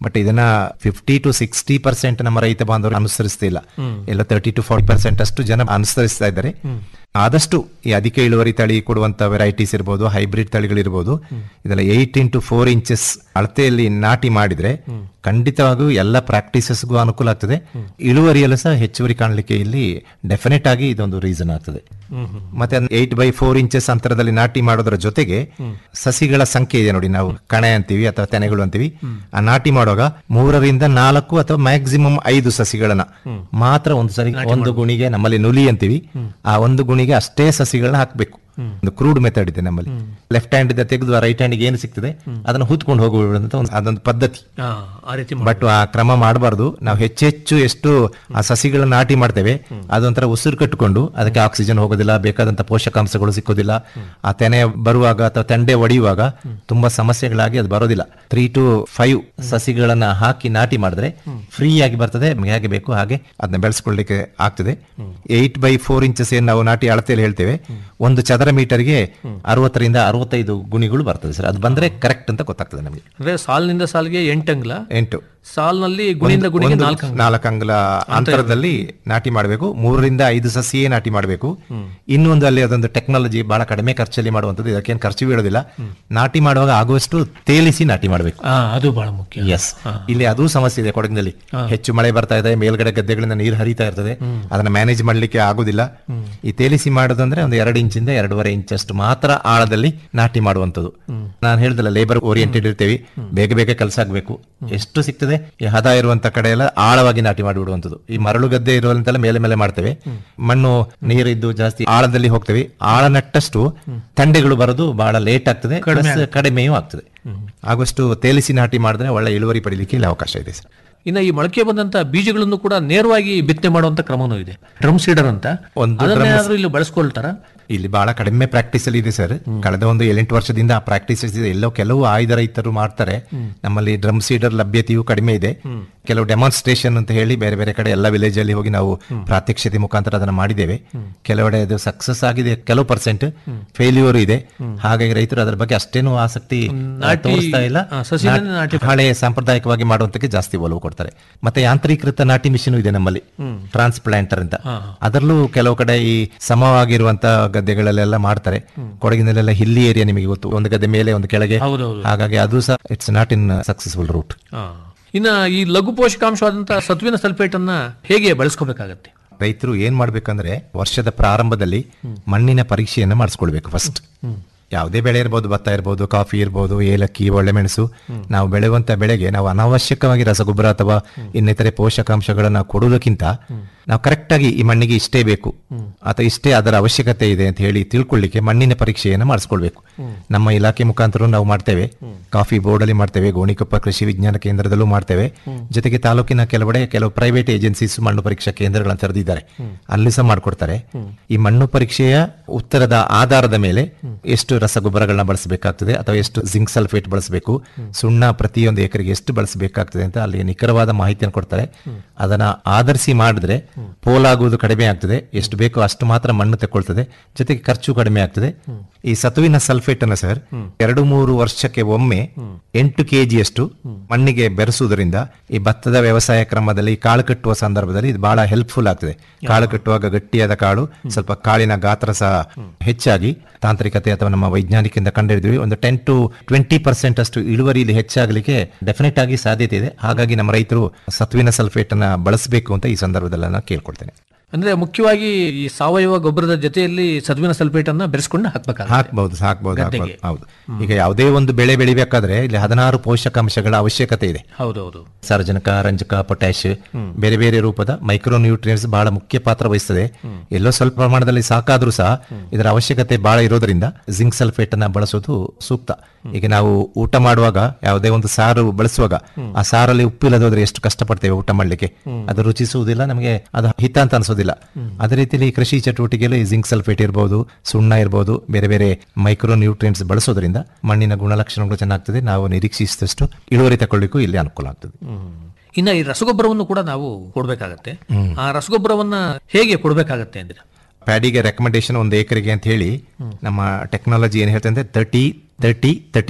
ಬಟ್ ಇದನ್ನ ಫಿಫ್ಟಿ ಟು ಸಿಕ್ಸ್ಟಿ ಪರ್ಸೆಂಟ್ ನಮ್ಮ ರೈತ ಬಾಂಧವರು ಅನುಸರಿಸ್ತಿಲ್ಲ ಎಲ್ಲ ತರ್ಟಿ ಟು ಫಾರ್ಟಿ ಪರ್ಸೆಂಟ್ ಅಷ್ಟು ಜನ ಅನುಸರಿಸ್ತಾ ಇದ್ದಾರೆ ಆದಷ್ಟು ಈ ಅಧಿಕ ಇಳುವರಿ ತಳಿ ಕೊಡುವಂತ ವೆರೈಟೀಸ್ ಇರ್ಬೋದು ಹೈಬ್ರಿಡ್ ತಳಿಗಳಿರ್ಬೋದು ಇದೆಲ್ಲ ಏಟ್ ಇಂಟು ಫೋರ್ ಇಂಚಸ್ ಅಳತೆಯಲ್ಲಿ ನಾಟಿ ಮಾಡಿದ್ರೆ ಖಂಡಿತವಾಗೂ ಎಲ್ಲ ಪ್ರಾಕ್ಟೀಸಸ್ಗೂ ಅನುಕೂಲ ಆಗ್ತದೆ ಇಳುವರಿಯಲ್ಲೂ ಸಹ ಹೆಚ್ಚುವರಿ ಕಾಣಲಿಕ್ಕೆ ಇಲ್ಲಿ ಡೆಫಿನೆಟ್ ಆಗಿ ಇದೊಂದು ರೀಸನ್ ಆಗ್ತದೆ ಮತ್ತೆ ಏಟ್ ಬೈ ಫೋರ್ ಇಂಚಸ್ ಅಂತರದಲ್ಲಿ ನಾಟಿ ಮಾಡೋದ್ರ ಜೊತೆಗೆ ಸಸಿಗಳ ಸಂಖ್ಯೆ ಇದೆ ನೋಡಿ ನಾವು ಕಣೆ ಅಂತೀವಿ ಅಥವಾ ತೆನೆಗಳು ಅಂತೀವಿ ಆ ನಾಟಿ ಮಾಡುವಾಗ ಮೂರರಿಂದ ನಾಲ್ಕು ಅಥವಾ ಮ್ಯಾಕ್ಸಿಮಮ್ ಐದು ಸಸಿಗಳನ್ನ ಮಾತ್ರ ಒಂದು ಸರಿ ಒಂದು ಗುಣಿಗೆ ನಮ್ಮಲ್ಲಿ ನುಲಿ ಅಂತೀವಿ ಆ ಒಂದು ಗುಣಿಗೆ ಅಷ್ಟೇ ಸಸಿಗಳನ್ನ ಹಾಕ್ಬೇಕು ಒಂದು ಕ್ರೂಡ್ ಮೆಥಡ್ ಇದೆ ನಮ್ಮಲ್ಲಿ ಲೆಫ್ಟ್ ಹ್ಯಾಂಡ್ ತೆಗೆದು ರೈಟ್ ಹ್ಯಾಂಡ್ ಏನು ಸಿಗ್ತದೆ ಅದನ್ನ ಹೂತ್ಕೊಂಡು ಹೋಗುವಂತ ಒಂದು ಅದೊಂದು ಪದ್ಧತಿ ಆ, ಆ ರೀತಿ ಬಟ್ ಆ ಕ್ರಮ ಮಾಡಬಾರ್ದು ನಾವು ಹೆಚ್ಚೆಚ್ಚು ಎಷ್ಟು ಆ ಸಸಿಗಳನ್ನ ನಾಟಿ ಮಾಡ್ತೇವೆ ಅದೊಂಥರ ಉಸಿರು ಕಟ್ಟಿಕೊಂಡು ಅದಕ್ಕೆ ಆಕ್ಸಿಜನ್ ಹೋಗೋದಿಲ್ಲ ಬೇಕಾದಂತ ಪೋಷಕಾಂಶಗಳು ಸಿಕ್ಕೋದಿಲ್ಲ ಆ ತೆನೆ ಬರುವಾಗ ಅಥವಾ ತಂಡೆ ಒಡೆಯುವಾಗ ತುಂಬಾ ಸಮಸ್ಯೆಗಳಾಗಿ ಅದು ಬರೋದಿಲ್ಲ ತ್ರೀ ಟು ಫೈವ್ ಸಸಿಗಳನ್ನ ಹಾಕಿ ನಾಟಿ ಮಾಡಿದ್ರೆ ಫ್ರೀ ಆಗಿ ಬರ್ತದೆ ನಮ್ಗೆ ಹೇಗೆ ಬೇಕು ಹಾಗೆ ಅದನ್ನ ಬೆಳೆಸ್ಕೊಳ್ಳಿಕ್ಕೆ ಆಗ್ತದೆ ಏಟ್ ಬೈ ಫೋರ್ ಇಂಚಸ್ ಏನ್ ನಾವು ನಾಟಿ ಅಳತೆಯಲ್ಲಿ ಹೇಳ್ತೇವೆ ಒಂದು ಚದರ ಮೀಟರ್ಗೆ ಅರವತ್ತರಿಂದ ಅರವತ್ತೈದು ಗುಣಿಗಳು ಬರ್ತದೆ ಸರ್ ಅದು ಬಂದ್ರೆ ಕರೆಕ್ಟ್ ಅಂತ ಗೊತ್ತಾಗ್ತದೆ ನಮಗೆ ಅಂದ್ರೆ ಸಾಲಿನಿಂದ ಸಾಲಿಗೆ ಎಂಟು ಅಂಗ್ಲ ಎಂಟು ಸಾಲ್ನಲ್ಲಿ ಗುಣಿಯಿಂದ ಗುಣಿಗೆ ಒಂದು ನಾಲ್ಕು ಅಂಗ್ಲ ನಾಲ್ಕು ಅಂಗುಲ ಅಂತರದಲ್ಲಿ ನಾಟಿ ಮಾಡಬೇಕು ಮೂರರಿಂದ ಐದು ಸಸಿಯೇ ನಾಟಿ ಮಾಡಬೇಕು ಇನ್ನೊಂದು ಅಲ್ಲಿ ಅದೊಂದು ಟೆಕ್ನಾಲಜಿ ಬಹಳ ಕಡಿಮೆ ಖರ್ಚಲ್ಲಿ ಮಾಡುವಂಥದ್ದು ಇದಕ್ಕೇನು ಖರ್ಚು ಬೀಳೋದಿಲ್ಲ ನಾಟಿ ಮಾಡುವಾಗ ಆಗುವಷ್ಟು ತೇಲಿಸಿ ನಾಟಿ ಮಾಡಬೇಕು ಆ, ಅದು ಬಹಳ ಮುಖ್ಯ ಎಸ್ ಇಲ್ಲಿ ಅದೂ ಸಮಸ್ಯೆ ಇದೆ ಕೊಡಗಿನಲ್ಲಿ ಹೆಚ್ಚು ಮಳೆ ಬರ್ತಾ ಇದೆ ಮೇಲ್ಗಡೆ ಗದ್ದೆಗಳಿಂದ ನೀರು ಹರಿತಾ ಇರ್ತದೆ ಅದನ್ನ ಮ್ಯಾನೇಜ್ ಮಾಡ್ಲಿಕ್ಕೆ ಆಗುದಿಲ್ಲ ಈ ತೇಲಿಸಿ ಮಾಡೋದಂದ್ರೆ ಒಂದು ಎರಡು ಇಂಚಿಂದ ಎರಡೂವರೆ ಇಂಚ್ ಅಷ್ಟು ಮಾತ್ರ ಆಳದಲ್ಲಿ ನಾಟಿ ಮಾಡುವಂಥದ್ದು ನಾನು ಹೇಳ್ದಲ್ಲ ಲೇಬರ್ ಓರಿಯೆಂಟೆಡ್ ಇರ್ತೇವೆ ಬೇಗ ಬೇಗ ಕೆಲಸ ಆಗ್ಬೇಕು ಎಷ್ಟು ಸಿಗ್ತದೆ ಈ ಹದ ಇರುವಂತ ಕಡೆ ಎಲ್ಲ ಆಳವಾಗಿ ನಾಟಿ ಮಾಡಿಬಿಡುವಂಥದ್ದು ಈ ಮರಳು ಗದ್ದೆ ಇರುವಂತೆಲ್ಲ ಮೇಲೆ ಮೇಲೆ ಮಾಡ್ತೇವೆ ಮಣ್ಣು ನೀರಿದ್ದು ಜಾಸ್ತಿ ಆಳದಲ್ಲಿ ಹೋಗ್ತೇವೆ ಆಳ ನಟ್ಟಷ್ಟು ತಂಡೆಗಳು ಬರೋದು ಬಹಳ ಲೇಟ್ ಆಗ್ತದೆ plus ಕಡಿಮೆಯೂ ಆಗ್ತದೆ ಆಗುವಷ್ಟು ತೇಲಿಸಿ ನಾಟಿ ಮಾಡಿದ್ರೆ ಒಳ್ಳೆ ಇಳುವರಿ ಪಡಿಲಿಕ್ಕೆ ಇಲ್ಲಿ ಅವಕಾಶ ಇದೆ ಸರ್ ಇನ್ನ ಈ ಮೊಳಕೆ ಬಂದಂತ ಬೀಜಗಳನ್ನು ಕೂಡ ನೇರವಾಗಿ ಬಿತ್ತನೆ ಮಾಡುವಂತ ಕ್ರಮನೂ ಇದೆ ಡ್ರಮ್ ಸೀಡರ್ ಅಂತ ಒಂದು ಅದನ್ನೇನಾದ್ರೂ ಇಲ್ಲಿ ಬಳಸ್ಕೊಳ್ತಾರ ಇಲ್ಲಿ ಬಹಳ ಕಡಿಮೆ ಪ್ರಾಕ್ಟೀಸ್ ಅಲ್ಲಿ ಇದೆ ಸರ್ ಕಳೆದ ಒಂದು ಏಳೆಂಟು ವರ್ಷದಿಂದ ಆ ಪ್ರಾಕ್ಟೀಸ್ ಇದೆ ಎಲ್ಲೋ ಕೆಲವು ಆಯ್ದ ರೈತರು ಮಾಡ್ತಾರೆ ನಮ್ಮಲ್ಲಿ ಡ್ರಮ್ ಸೀಡರ್ ಲಭ್ಯತೆಯೂ ಕಡಿಮೆ ಇದೆ ಕೆಲವು ಡೆಮಾನ್ಸ್ಟ್ರೇಷನ್ ಅಂತ ಹೇಳಿ ಬೇರೆ ಬೇರೆ ಕಡೆ ಎಲ್ಲ ವಿಲೇಜ್ ಅಲ್ಲಿ ಹೋಗಿ ನಾವು ಪ್ರಾತ್ಯಕ್ಷತೆ ಮುಖಾಂತರ ಅದನ್ನ ಮಾಡಿದ್ದೇವೆ ಕೆಲವೆಡೆ ಅದು ಸಕ್ಸಸ್ ಆಗಿದೆ ಕೆಲವು ಪರ್ಸೆಂಟ್ ಫೇಲ್ಯೂರ್ ಇದೆ ಹಾಗಾಗಿ ರೈತರು ಅದರ ಬಗ್ಗೆ ಅಷ್ಟೇನು ಆಸಕ್ತಿ ಆ, ತೋರಿಸ್ತಾ ಇಲ್ಲ ಆ, ಸಸಿಗಳನ್ನ ನಾಟಿ- ಹಳೆ ಸಾಂಪ್ರದಾಯಿಕವಾಗಿ ಮಾಡುವಂತಕ್ಕೆ ಜಾಸ್ತಿ ಒಲವು ಕೊಡ್ತಾರೆ ಮತ್ತೆ ಯಾಂತ್ರೀಕೃತ ನಾಟಿ ಮಿಷಿನ್ ಇದೆ ನಮ್ಮಲ್ಲಿ ಟ್ರಾನ್ಸ್ಪ್ಲಾಂಟರ್ ಅಂತ ಅದರಲ್ಲೂ ಕೆಲವು ಕಡೆ ಈ ಸಮವಾಗಿರುವಂತ ಗದ್ದೆಗಳಲ್ಲೆಲ್ಲ ಮಾಡ್ತಾರೆ ಕೊಡಗಿನಲ್ಲೆಲ್ಲ ಹಿಲ್ಲಿ ಏರಿಯಾ ನಿಮಗೆ ಗೊತ್ತು ಒಂದು ಗದ್ದೆ ಮೇಲೆ ಒಂದು ಕೆಳಗೆ ಹೌದೌದು. ಹಾಗಾಗಿ ಅದು ಸಹ it's not in successful route ಆ. ಇನ್ನ ಈ ಲಘು ಪೋಷಕಾಂಶವಾದಂತಹ ಸತ್ವಿನ ಸಲ್ಫೇಟ್ ಅನ್ನ ಹೇಗೆ ಬಳಸ್ಕೋಬೇಕಾಗತ್ತೆ ರೈತರು ಏನ್ ಮಾಡ್ಬೇಕಂದ್ರೆ ವರ್ಷದ ಪ್ರಾರಂಭದಲ್ಲಿ ಮಣ್ಣಿನ ಪರೀಕ್ಷೆಯನ್ನ ಮಾಡಿಸ್ಕೊಳ್ಬೇಕು ಫಸ್ಟ್ ಯಾವುದೇ ಬೆಳೆ ಇರ್ಬೋದು ಭತ್ತ ಇರ್ಬೋದು ಕಾಫಿ ಇರ್ಬೋದು ಏಲಕ್ಕಿ ಒಳ್ಳೆಮೆಣಸು ನಾವು ಬೆಳೆಯುವಂತ ಬೆಳೆಗೆ ನಾವು ಅನಾವಶ್ಯಕವಾಗಿ ರಸಗೊಬ್ಬರ ಅಥವಾ ಇನ್ನಿತರೆ ಪೋಷಕಾಂಶಗಳನ್ನ ಕೊಡುವುದಕ್ಕಿಂತ ನಾವು ಕರೆಕ್ಟ್ ಆಗಿ ಈ ಮಣ್ಣಿಗೆ ಇಷ್ಟೇ ಬೇಕು ಅಥವಾ ಇಷ್ಟೇ ಅದರ ಅವಶ್ಯಕತೆ ಇದೆ ಅಂತ ಹೇಳಿ ತಿಳ್ಕೊಳ್ಳಿಕ್ಕೆ ಮಣ್ಣಿನ ಪರೀಕ್ಷೆಯನ್ನು ಮಾಡಿಸ್ಕೊಳ್ಬೇಕು ನಮ್ಮ ಇಲಾಖೆ ಮುಖಾಂತರ ನಾವು ಮಾಡ್ತೇವೆ ಕಾಫಿ ಬೋರ್ಡ್ ಅಲ್ಲಿ ಮಾಡ್ತೇವೆ ಗೋಣಿಕೊಪ್ಪ ಕೃಷಿ ವಿಜ್ಞಾನ ಕೇಂದ್ರದಲ್ಲೂ ಮಾಡ್ತೇವೆ ಜೊತೆಗೆ ತಾಲೂಕಿನ ಕೆಲವೆಡೆ ಕೆಲವು ಪ್ರೈವೇಟ್ ಏಜೆನ್ಸೀಸ್ ಮಣ್ಣು ಪರೀಕ್ಷಾ ಕೇಂದ್ರಗಳನ್ನು ತೆರೆದಿದ್ದಾರೆ ಅಲ್ಲಿ ಸಹ ಮಾಡ್ಕೊಡ್ತಾರೆ ಈ ಮಣ್ಣು ಪರೀಕ್ಷೆಯ ಉತ್ತರದ ಆಧಾರದ ಮೇಲೆ ಎಷ್ಟು ರಸಗೊಬ್ಬರಗಳನ್ನ ಬಳಸಬೇಕಾಗ್ತದೆ ಅಥವಾ ಎಷ್ಟು ಜಿಂಕ್ ಸಲ್ಫೇಟ್ ಬಳಸಬೇಕು ಸುಣ್ಣ ಪ್ರತಿಯೊಂದು ಎಕರೆಗೆ ಎಷ್ಟು ಬಳಸಬೇಕಾಗ್ತದೆ ಅಂತ ಅಲ್ಲಿ ನಿಖರವಾದ ಮಾಹಿತಿಯನ್ನು ಕೊಡ್ತಾರೆ ಅದನ್ನ ಆಧರಿಸಿ ಮಾಡಿದ್ರೆ ಪೋಲಾಗುವುದು ಕಡಿಮೆ ಆಗ್ತದೆ ಎಷ್ಟು ಬೇಕೋ ಅಷ್ಟು ಮಾತ್ರ ಮಣ್ಣು ತಗೊಳ್ತದೆ ಜೊತೆಗೆ ಖರ್ಚು ಕಡಿಮೆ ಆಗ್ತದೆ ಈ ಸತುವಿನ ಸಲ್ಫೇಟ್ ಅನ್ನ ಸರ್ ಎರಡು ಮೂರು ವರ್ಷಕ್ಕೆ ಒಮ್ಮೆ ಎಂಟು ಕೆಜಿಯಷ್ಟು ಮಣ್ಣಿಗೆ ಬೆರೆಸುವುದರಿಂದ ಈ ಭತ್ತದ ವ್ಯವಸಾಯ ಕ್ರಮದಲ್ಲಿ ಕಾಳು ಕಟ್ಟುವ ಸಂದರ್ಭದಲ್ಲಿ ಇದು ಬಹಳ ಹೆಲ್ಪ್ಫುಲ್ ಆಗ್ತದೆ ಕಾಳು ಕಟ್ಟುವಾಗ ಗಟ್ಟಿಯಾದ ಕಾಳು ಸ್ವಲ್ಪ ಕಾಳಿನ ಗಾತ್ರ ಸಹ ಹೆಚ್ಚಾಗಿ ತಾಂತ್ರಿಕತೆ ಅಥವಾ ನಮ್ಮ ವೈಜ್ಞಾನಿಕದಿಂದ ಕಂಡುಹಿಡಿದ್ವಿ ಒಂದು ಟೆನ್ ಟು ಟ್ವೆಂಟಿ ಪರ್ಸೆಂಟ್ ಅಷ್ಟು ಇಳುವರಿಯಲ್ಲಿ ಹೆಚ್ಚಾಗಲಿಕ್ಕೆ ಡೆಫಿನೆಟ್ ಆಗಿ ಸಾಧ್ಯತೆ ಇದೆ ಹಾಗಾಗಿ ನಮ್ಮ ರೈತರು ಸತ್ವಿನ ಸಲ್ಫೇಟ್ ಅನ್ನ ಬಳಸಬೇಕು ಅಂತ ಈ ಸಂದರ್ಭದಲ್ಲಿ ನಾನು ಕೇಳ್ಕೊಳ್ತೇನೆ ಅಂದ್ರೆ ಮುಖ್ಯವಾಗಿ ಈ ಸಾವಯವ ಗೊಬ್ಬರದ ಜೊತೆಯಲ್ಲಿ ಸದ್ವಿನ ಸಲ್ಫೇಟ್ ಅನ್ನ ಬೆರೆಸ್ಕೊಂಡು ಹಾಕ್ಬೇಕಾಗುತ್ತೆ ಹಾಕ್ಬಹುದು ಹಾಕ್ಬಹುದು ಹಾಕ್ಬಹುದು ಹೌದು ಈಗ ಯಾವುದೇ ಒಂದು ಬೆಳೆ ಬೆಳಿಬೇಕಾದ್ರೆ ಇಲ್ಲಿ ಹದಿನಾರು ಪೋಷಕಾಂಶಗಳ ಅವಶ್ಯಕತೆ ಇದೆ ಹೌದೌದು ಸಾರಜನಕ ರಂಜಕ ಪೊಟ್ಯಾಶ್ ಬೇರೆ ಬೇರೆ ರೂಪದ ಮೈಕ್ರೋ ನ್ಯೂಟ್ರಿಯೆಂಟ್ಸ್ ಬಹಳ ಮುಖ್ಯ ಪಾತ್ರ ವಹಿಸ್ತದೆ ಎಲ್ಲೋ ಸ್ವಲ್ಪ ಪ್ರಮಾಣದಲ್ಲಿ ಸಾಕಾದ್ರೂ ಸಹ ಇದರ ಅವಶ್ಯಕತೆ ಬಹಳ ಇರೋದ್ರಿಂದ ಜಿಂಕ್ ಸಲ್ಫೇಟ್ ಅನ್ನ ಬಳಸೋದು ಸೂಕ್ತ ಈಗ ನಾವು ಊಟ ಮಾಡುವಾಗ ಯಾವುದೇ ಒಂದು ಸಾರು ಬಳಸುವಾಗ ಆ ಸಾರಲ್ಲಿ ಉಪ್ಪಿಲ್ಲದೋದ್ರೆ ಎಷ್ಟು ಕಷ್ಟಪಡ್ತೇವೆ ಊಟ ಮಾಡ್ಲಿಕ್ಕೆ ಅದು ರುಚಿಸುವುದಿಲ್ಲ ನಮಗೆ ಅದು ಹಿತ ಅಂತ ಅನ್ಸೋದಿಲ್ಲ ಅದೇ ರೀತಿಯಲ್ಲಿ ಕೃಷಿ ಚಟುವಟಿಕೆಯಲ್ಲಿ ಜಿಂಕ್ ಸಲ್ಫೇಟ್ ಇರಬಹುದು ಸುಣ್ಣ ಇರಬಹುದು ಬೇರೆ ಬೇರೆ ಮೈಕ್ರೋ ನ್ಯೂಟ್ರಿಯೆಂಟ್ಸ್ ಬಳಸೋದ್ರಿಂದ ಮಣ್ಣಿನ ಗುಣಲಕ್ಷಣಗಳು ಚೆನ್ನಾಗ್ತದೆ ನಾವು ನಿರೀಕ್ಷಿಸಿದಷ್ಟು ಇಳುವರಿ ತಗೊಳ್ಳಿಕ್ಕೂ ಇಲ್ಲಿ ಅನುಕೂಲ ಆಗ್ತದೆ ಇನ್ನ ಈ ರಸಗೊಬ್ಬರವನ್ನು ಕೂಡ ನಾವು ಕೊಡ್ಬೇಕಾಗತ್ತೆ ಆ ರಸಗೊಬ್ಬರವನ್ನ ಹೇಗೆ ಕೊಡ್ಬೇಕಾಗತ್ತೆ ಅಂದ್ರೆ ಪ್ಯಾಡಿಗೆ ರೆಕಮೆಂಡೇಶನ್ ಒಂದು ಎಕರೆಗೆ ಅಂತ ಹೇಳಿ ನಮ್ಮ ಟೆಕ್ನಾಲಜಿ ಏನ್ ಹೇಳ್ತಂದ್ರೆ ತರ್ಟಿ ತರ್ಟಿ ತರ್ಟಿ ಫೈವ್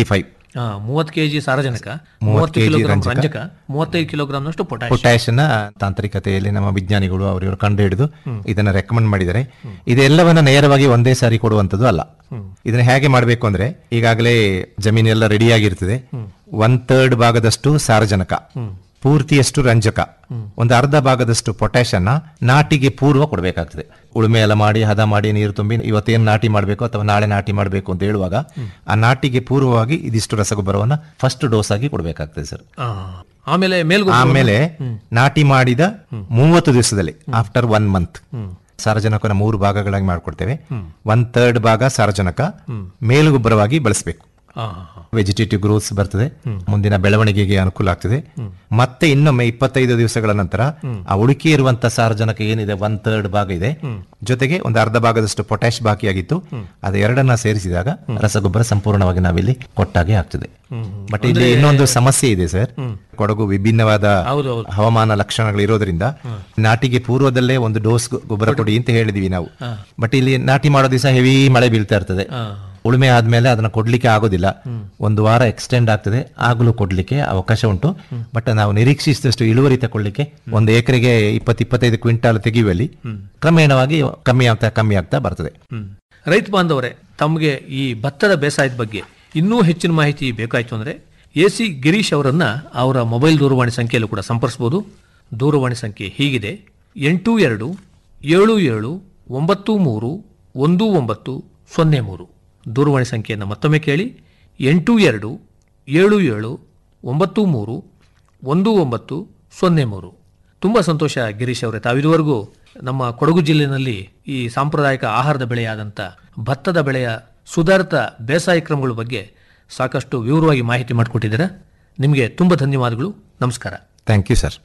ಮೂವತ್ತು ಕೆಜಿ ಸಾರಜನಕ ಮೂವತ್ತು ಮೂವತ್ತು kg ಕಿಲೋಗ್ರಾಂ ರಂಜಕ. ರಂಜಕ ಮೂವತ್ತೈದು ಕಿಲೋಗ್ರಾಂನಷ್ಟು ಪೊಟ್ಯಾಶ್ ಪೊಟ್ಯಾಷಿಯನ್ನ ತಾಂತ್ರಿಕತೆಯಲ್ಲಿ ನಮ್ಮ ವಿಜ್ಞಾನಿಗಳು ಅವರು ಕಂಡು ಹಿಡಿದು ಇದನ್ನ ರೆಕಮೆಂಡ್ ಮಾಡಿದ್ದಾರೆ ಇದೆಲ್ಲವನ್ನ ನೇರವಾಗಿ ಒಂದೇ ಸಾರಿ ಕೊಡುವಂತದ್ದು ಅಲ್ಲ ಇದನ್ನ ಹೇಗೆ ಮಾಡಬೇಕು ಅಂದ್ರೆ ಈಗಾಗಲೇ ಜಮೀನೆಲ್ಲ ರೆಡಿ ಆಗಿರ್ತದೆ ಒನ್ ಥರ್ಡ್ ಭಾಗದಷ್ಟು ಸಾರಜನಕ ಪೂರ್ತಿಯಷ್ಟು ರಂಜಕ ಒಂದು ಅರ್ಧ ಭಾಗದಷ್ಟು ಪೊಟ್ಯಾಷ್ ಅನ್ನ ನಾಟಿಗೆ ಪೂರ್ವ ಕೊಡಬೇಕಾಗ್ತದೆ ಉಳುಮೆ ಎಲ್ಲ ಮಾಡಿ ಹದ ಮಾಡಿ ನೀರು ತುಂಬಿ ಇವತ್ತೇನು ನಾಟಿ ಮಾಡಬೇಕು ಅಥವಾ ನಾಳೆ ನಾಟಿ ಮಾಡಬೇಕು ಅಂತ ಹೇಳುವಾಗ ಆ ನಾಟಿಗೆ ಪೂರ್ವವಾಗಿ ಇದಿಷ್ಟು ರಸಗೊಬ್ಬರವನ್ನ ಫಸ್ಟ್ ಡೋಸ್ ಆಗಿ ಕೊಡಬೇಕಾಗ್ತದೆ ಸರ್ ಆ, ಆಮೇಲೆ ಮೇಲ್ಗೊಬ್ಬರ ಆಮೇಲೆ ನಾಟಿ ಮಾಡಿದ ಮೂವತ್ತು ದಿವಸದಲ್ಲಿ ಆಫ್ಟರ್ ಒನ್ ಮಂತ್ ಸಾರಜನಕನ ಮೂರು ಭಾಗಗಳಾಗಿ ಮಾಡ್ಕೊಡ್ತೇವೆ ಒನ್ ಥರ್ಡ್ ಭಾಗ ಸಾರಜನಕ ಮೇಲುಗೊಬ್ಬರವಾಗಿ ಬಳಸಬೇಕು ಆ, ಆ, ಆ. ವೆಜಿಟೇಟಿವ್ ಗ್ರೋತ್ಸ್ ಬರ್ತದೆ ಮುಂದಿನ ಬೆಳವಣಿಗೆಗೆ ಅನುಕೂಲ ಆಗ್ತದೆ ಮತ್ತೆ ಇನ್ನೊಮ್ಮೆ ಇಪ್ಪತ್ತೈದು ದಿವಸಗಳ ನಂತರ ಆ ಉಳಿಕೆ ಇರುವಂತ ಸಾರಜನಕ ಏನಿದೆ ಒನ್ ಥರ್ಡ್ ಭಾಗ ಇದೆ ಜೊತೆಗೆ ಒಂದು ಅರ್ಧ ಭಾಗದಷ್ಟು ಪೊಟ್ಯಾಶ್ ಬಾಕಿಯಾಗಿತ್ತು ಅದು ಎರಡನ್ನ ಸೇರಿಸಿದಾಗ ರಸಗೊಬ್ಬರ ಸಂಪೂರ್ಣವಾಗಿ ನಾವಿಲ್ಲಿ ಕೊಟ್ಟಾಗೆ ಆಗ್ತದೆ ಬಟ್ ಇಲ್ಲಿ ಇನ್ನೊಂದು ಸಮಸ್ಯೆ ಇದೆ ಸರ್ ಕೊಡಗು ವಿಭಿನ್ನವಾದ ಹೌದೌದು. ಹವಾಮಾನ ಲಕ್ಷಣಗಳು ಇರೋದ್ರಿಂದ ನಾಟಿಗೆ ಪೂರ್ವದಲ್ಲೇ ಒಂದು ಡೋಸ್ ಗೊಬ್ಬರ ಕೊಡಿ ಅಂತ ಹೇಳಿದೀವಿ ನಾವು ಬಟ್ ಇಲ್ಲಿ ನಾಟಿ ಮಾಡೋ ದಿವಸ ಹೆವಿ ಮಳೆ ಬೀಳ್ತಾ ಇರ್ತದೆ ಉಳುಮೆ ಆದ್ಮೇಲೆ ಅದನ್ನ ಕೊಡ್ಲಿಕ್ಕೆ ಆಗೋದಿಲ್ಲ ಒಂದು ವಾರ ಎಕ್ಸ್ಟೆಂಡ್ ಆಗ್ತದೆ ಆಗಲೂ ಕೊಡ್ಲಿಕ್ಕೆ ಅವಕಾಶ ಉಂಟು ಬಟ್ ನಾವು ನಿರೀಕ್ಷಿಸಿದಷ್ಟು ಇಳುವರಿ ತಗೊಳ್ಳಿಕ್ಕೆ ಒಂದು ಎಕರೆಗೆ ಇಪ್ಪತ್ತು ಇಪ್ಪತ್ತೈದು ಕ್ವಿಂಟಾಲ್ ತೆಗೆಯುವಲ್ಲಿ ಕ್ರಮೇಣವಾಗಿ ಕಮ್ಮಿ ಆಗ್ತಾ ಕಮ್ಮಿ ಆಗ್ತಾ ಬರ್ತದೆ ಹ್ಮ್. ರೈತ ಬಾಂಧವರೇ ತಮಗೆ ಈ ಭತ್ತದ ಬೇಸಾಯದ ಬಗ್ಗೆ ಇನ್ನೂ ಹೆಚ್ಚಿನ ಮಾಹಿತಿ ಬೇಕಾಯ್ತು ಅಂದ್ರೆ ಎ ಸಿ ಗಿರೀಶ್ ಅವರನ್ನ ಅವರ ಮೊಬೈಲ್ ದೂರವಾಣಿ ಸಂಖ್ಯೆಯಲ್ಲೂ ಕೂಡ ಸಂಪರ್ಸಬಹುದು ದೂರವಾಣಿ ಸಂಖ್ಯೆ ಹೀಗಿದೆ ಎಂಟು ಎರಡು ಏಳು ಏಳು ಒಂಬತ್ತು ಮೂರು ಒಂದು ಒಂಬತ್ತು ಸೊನ್ನೆ ಮೂರು ದೂರವಾಣಿ ಸಂಖ್ಯೆಯನ್ನು ಮತ್ತೊಮ್ಮೆ ಕೇಳಿ ಎಂಟು ಎರಡು ಏಳು ಏಳು ಒಂಬತ್ತು ಮೂರು ಒಂದು ಒಂಬತ್ತು ಸೊನ್ನೆ ಮೂರು ತುಂಬ ಸಂತೋಷ ಗಿರೀಶ್ ಅವರೇ ತಾವಿದುವರೆಗೂ ನಮ್ಮ ಕೊಡಗು ಜಿಲ್ಲೆಯಲ್ಲಿ ಈ ಸಾಂಪ್ರದಾಯಿಕ ಆಹಾರದ ಬೆಳೆಯಾದಂಥ ಭತ್ತದ ಬೆಳೆಯ ಸುಧಾರಿತ ಬೇಸಾಯ ಕ್ರಮಗಳ ಬಗ್ಗೆ ಸಾಕಷ್ಟು ವಿವರವಾಗಿ ಮಾಹಿತಿ ಮಾಡಿಕೊಟ್ಟಿದ್ದೀರಾ ನಿಮಗೆ ತುಂಬ ಧನ್ಯವಾದಗಳು ನಮಸ್ಕಾರ ಥ್ಯಾಂಕ್ ಯು ಸರ್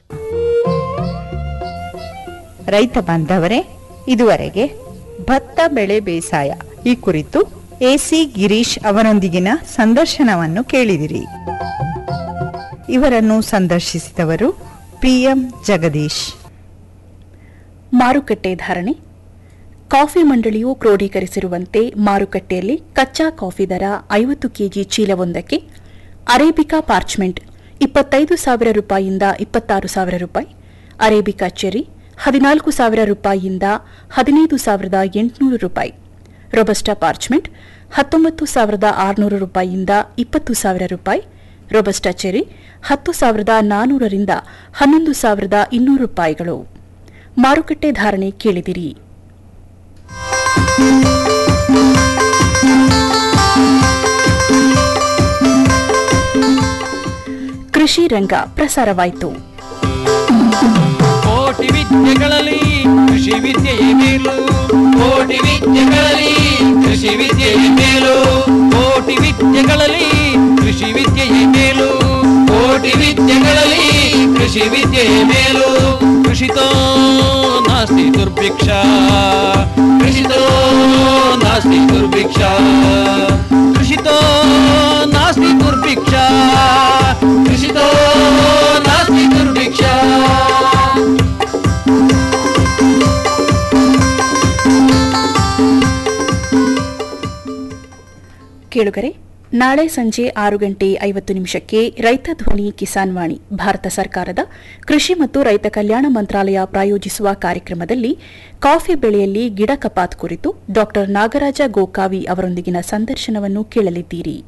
ರೈತ ಬಾಂಧವರೇ ಇದುವರೆಗೆ ಭತ್ತ ಬೆಳೆ ಬೇಸಾಯ ಈ ಕುರಿತು ಎಸಿ ಗಿರೀಶ್ ಅವರೊಂದಿಗಿನ ಸಂದರ್ಶನವನ್ನು ಕೇಳಿದಿರಿ ಇವರನ್ನು ಸಂದರ್ಶಿಸಿದವರು ಪಿಎಂ ಜಗದೀಶ್ ಮಾರುಕಟ್ಟೆ ಧಾರಣೆ ಕಾಫಿ ಮಂಡಳಿಯು ಕ್ರೋಢೀಕರಿಸಿರುವಂತೆ ಮಾರುಕಟ್ಟೆಯಲ್ಲಿ ಕಚ್ಚಾ ಕಾಫಿ ದರ ಐವತ್ತು ಕೆಜಿ ಚೀಲವೊಂದಕ್ಕೆ ಅರೇಬಿಕಾ ಪಾರ್ಚ್ಮೆಂಟ್ ಇಪ್ಪತ್ತೈದು ಸಾವಿರ ರೂಪಾಯಿಯಿಂದ ಇಪ್ಪತ್ತಾರು ಸಾವಿರ ರೂಪಾಯಿ ಅರೇಬಿಕಾ ಚೆರಿ ಹದಿನಾಲ್ಕು ಸಾವಿರ ರೂಪಾಯಿಯಿಂದ ಹದಿನೈದು ಸಾವಿರದ ಎಂಟುನೂರು ರೂಪಾಯಿ ರೊಬಸ್ಟಾ ಪಾರ್ಚ್ಮೆಂಟ್ ಹತ್ತೊಂಬತ್ತು ಸಾವಿರದ ಆರುನೂರು ರೂಪಾಯಿಯಿಂದ ಇಪ್ಪತ್ತು ಸಾವಿರ ರೂಪಾಯಿ ರೊಬಸ್ಟಾ ಚೆರಿ ಹತ್ತು ಸಾವಿರದ ನಾನ್ನೂರರಿಂದ ಹನ್ನೊಂದು ಸಾವಿರದ ಇನ್ನೂರು ರೂಪಾಯಿಗಳು ಮಾರುಕಟ್ಟೆ ಧಾರಣೆ ಕೇಳಿದಿರಿ ಕೃಷಿ ರಂಗ ಪ್ರಸಾರವಾಯಿತು ಕೋಟಿ ವಿದ್ಯೆಗಳಲ್ಲಿ ಕೃಷಿ ವಿದ್ಯೆಯೇ ಮೇಲು ಕೋಟಿ ವಿದ್ಯೆಗಳಲ್ಲಿ ಕೃಷಿ ವಿದ್ಯೆಯ ಮೇಲು ಕೋಟಿ ವಿದ್ಯೆಗಳಲ್ಲಿ ಕೃಷಿ ವಿದ್ಯೆಯೇ ಮೇಲು ಕೋಟಿ ವಿದ್ಯೆಗಳಲ್ಲಿ ಕೃಷಿ ವಿದ್ಯೆಯ ಮೇಲು ಕೃಷಿತೋ ನಾಸ್ತಿ ದುರ್ಭಿಕ್ಷ ಕೃಷಿತೋ ನಾಸ್ತಿ ದುರ್ಭಿಕ್ಷ ಕೃಷಿತೋ ನಾಸ್ತಿ ದುರ್ಭಿಕ್ಷ ಕೃಷಿತೋ ನಾಸ್ತಿ ದುರ್ಭಿಕ್ಷ ಕೇಳುಗರೆ ನಾಳೆ ಸಂಜೆ ಆರು ಗಂಟೆ ಐವತ್ತು ನಿಮಿಷಕ್ಕೆ ರೈತ ಧ್ವನಿ ಕಿಸಾನ್ ವಾಣಿ ಭಾರತ ಸರ್ಕಾರದ ಕೃಷಿ ಮತ್ತು ರೈತ ಕಲ್ಯಾಣ ಮಂತ್ರಾಲಯ ಪ್ರಾಯೋಜಿಸುವ ಕಾರ್ಯಕ್ರಮದಲ್ಲಿ ಕಾಫಿ ಬೆಳೆಯಲ್ಲಿ ಗಿಡ ಕಪಾತ್ ಕುರಿತು ಡಾ ನಾಗರಾಜ ಗೋಕಾವಿ ಅವರೊಂದಿಗಿನ ಸಂದರ್ಶನವನ್ನು ಕೇಳಲಿದ್ದೀರಿ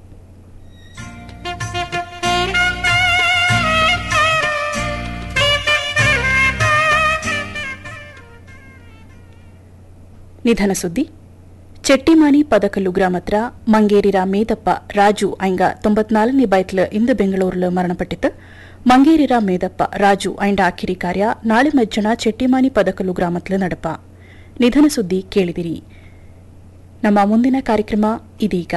ನಿಧನ ಸುದ್ದಿ ಚೆಟ್ಟಿಮಾನಿ ಪದಕಲ್ಲು ಗ್ರಾಮತ್ರ ಮಂಗೇರಿರ ಮೇದಪ್ಪ ರಾಜು ಐಂಗ ತೊಂಬತ್ನಾಲ್ಕನೇ ಬೈತ್ಲ ಇಂದು ಬೆಂಗಳೂರಿಲ್ ಮರಣಪಟ್ಟಿತ್ತು ಮಂಗೇರಿರ ಮೇದಪ್ಪ ರಾಜು ಐಂಡ ಆಖಿರಿ ಕಾರ್ಯ ನಾಳೆ ಮಜ್ಜನ ಚೆಟ್ಟಿಮಾನಿ ಪದಕಲ್ಲು ಗ್ರಾಮತ್ಲ ನಡಪ ನಿಧನ ಸುದ್ದಿ ಕೇಳಿದಿರಿ ನಮ್ಮ ಮುಂದಿನ ಕಾರ್ಯಕ್ರಮ ಇದೀಗ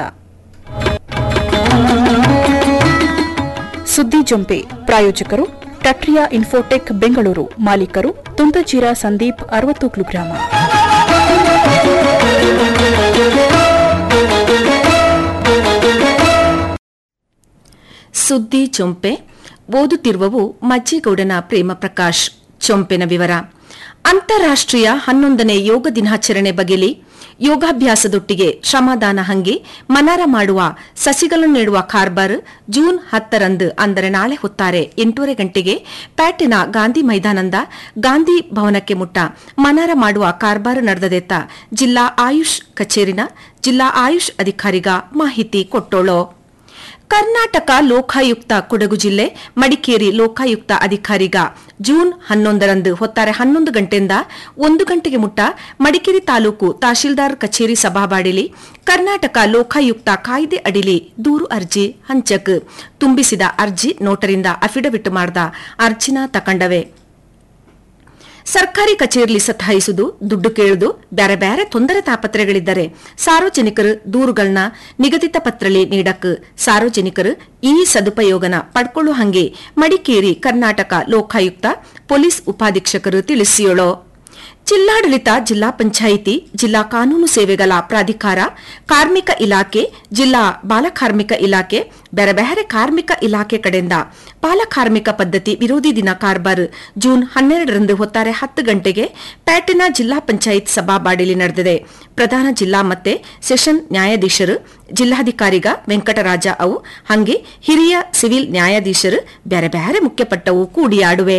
ಸುದ್ದಿ ಜೊಂಪೆ ಪ್ರಾಯೋಜಕರು ಟಟ್ರಿಯಾ ಇನ್ಫೋಟೆಕ್ ಬೆಂಗಳೂರು ಮಾಲೀಕರು ತುಂತಜೀರ ಸಂದೀಪ್ ಅರವತ್ತು ಕಿಲೋಗ್ರಾಮ ಸುದ್ದಿ ಚೊಂಪೆ ಓದುತ್ತಿರುವವು ಮಜ್ಜೇಗೌಡನ ಪ್ರೇಮ ಪ್ರಕಾಶ್ ಚೊಂಪೆನ ವಿವರ ಅಂತಾರಾಷ್ಟ್ರೀಯ ಹನ್ನೊಂದನೇ ಯೋಗ ದಿನಾಚರಣೆ ಬಗೆಲಿ ಯೋಗಾಭ್ಯಾಸದೊಟ್ಟಿಗೆ ಶ್ರಮದಾನ ಹಂಗೆ ಮನಾರ ಮಾಡುವ ಸಸಿಗಳನ್ನು ನೆಡುವ ಕಾರ್ಬಾರ್ ಜೂನ್ ಹತ್ತರಂದು ಅಂದರೆ ನಾಳೆ ಹೊತ್ತಾರೆ ಎಂಟೂವರೆ ಗಂಟೆಗೆ ಪ್ಯಾಟಿನ ಗಾಂಧಿ ಮೈದಾನದ ಗಾಂಧಿ ಭವನಕ್ಕೆ ಮುಟ್ಟ ಮನಾರ ಮಾಡುವ ಕಾರ್ಬಾರ್ ನಡೆದದೆತ್ತ ಜಿಲ್ಲಾ ಆಯುಷ್ ಕಚೇರಿನ ಜಿಲ್ಲಾ ಆಯುಷ್ ಅಧಿಕಾರಿಗ ಮಾಹಿತಿ ಕೊಟ್ಟೋಳು ಕರ್ನಾಟಕ ಲೋಕಾಯುಕ್ತ ಕೊಡಗು ಜಿಲ್ಲೆ ಮಡಿಕೇರಿ ಲೋಕಾಯುಕ್ತ ಅಧಿಕಾರಿಗ ಜೂನ್ ಹನ್ನೊಂದರಂದು ಹೊತ್ತಾರೆ ಹನ್ನೊಂದು ಗಂಟೆಯಿಂದ ಒಂದು ಗಂಟೆಗೆ ಮುಟ್ಟ ಮಡಿಕೇರಿ ತಾಲೂಕು ತಹಶೀಲ್ದಾರ್ ಕಚೇರಿ ಸಭಾಬಾಡಿಲಿ ಕರ್ನಾಟಕ ಲೋಕಾಯುಕ್ತ ಕಾಯ್ದೆ ಅಡಿಲಿ ದೂರು ಅರ್ಜಿ ಹಂಚಕ್ ತುಂಬಿಸಿದ ಅರ್ಜಿ ನೋಟರಿಂದ ಅಫಿಡವಿಟ್ ಮಾಡಿದ ಅರ್ಜಿನ ತಕಂಡವೆ ಸರ್ಕಾರಿ ಕಚೇರಿಲಿ ಸತಾಯಿಸುವುದು ದುಡ್ಡು ಕೇಳುದು ಬ್ಯಾರೆ ಬ್ಯಾರೆ ತೊಂದರೆ ತಾಪತ್ರೆಗಳಿದ್ದರೆ ಸಾರ್ವಜನಿಕರು ದೂರುಗಳನ್ನ ನಿಗದಿತ ಪತ್ರಲಿ ನೀಡಕ್ ಸಾರ್ವಜನಿಕರು ಈ ಸದುಪಯೋಗನ ಪಡ್ಕೊಳ್ಳೋ ಹಂಗೆ ಮಡಿಕೇರಿ ಕರ್ನಾಟಕ ಲೋಕಾಯುಕ್ತ ಪೊಲೀಸ್ ಉಪಾಧೀಕ್ಷಕರು ತಿಳಿಸಿಯೋಳು ಜಿಲ್ಲಾಡಳಿತ ಜಿಲ್ಲಾ ಪಂಚಾಯಿತಿ ಜಿಲ್ಲಾ ಕಾನೂನು ಸೇವೆಗಳ ಪ್ರಾಧಿಕಾರ ಕಾರ್ಮಿಕ ಇಲಾಖೆ ಜಿಲ್ಲಾ ಬಾಲಕಾರ್ಮಿಕ ಇಲಾಖೆ ಬೇರೆ ಬೇರೆ ಕಾರ್ಮಿಕ ಇಲಾಖೆ ಕಡೆಯಿಂದ ಬಾಲಕಾರ್ಮಿಕ ಪದ್ಧತಿ ವಿರೋಧಿ ದಿನ ಕಾರ್ಬಾರ್ ಜೂನ್ ಹನ್ನೆರಡರಂದು ಹೊತ್ತಾರೆ ಹತ್ತು ಗಂಟೆಗೆ ಪ್ಯಾಟಿನ ಜಿಲ್ಲಾ ಪಂಚಾಯತ್ ಸಭಾಬಾಡಿಲಿ ನಡೆದಿದೆ ಪ್ರಧಾನ ಜಿಲ್ಲಾ ಮತ್ತೆ ಸೆಷನ್ ನ್ಯಾಯಾಧೀಶರು ಜಿಲ್ಲಾಧಿಕಾರಿಗ ವೆಂಕಟರಾಜ ಅವು ಹಂಗೆ ಹಿರಿಯ ಸಿವಿಲ್ ನ್ಯಾಯಾಧೀಶರು ಬೇರೆ ಬೇರೆ ಮುಖ್ಯಪಟ್ಟವು ಕೂಡಿಯಾಡುವೆ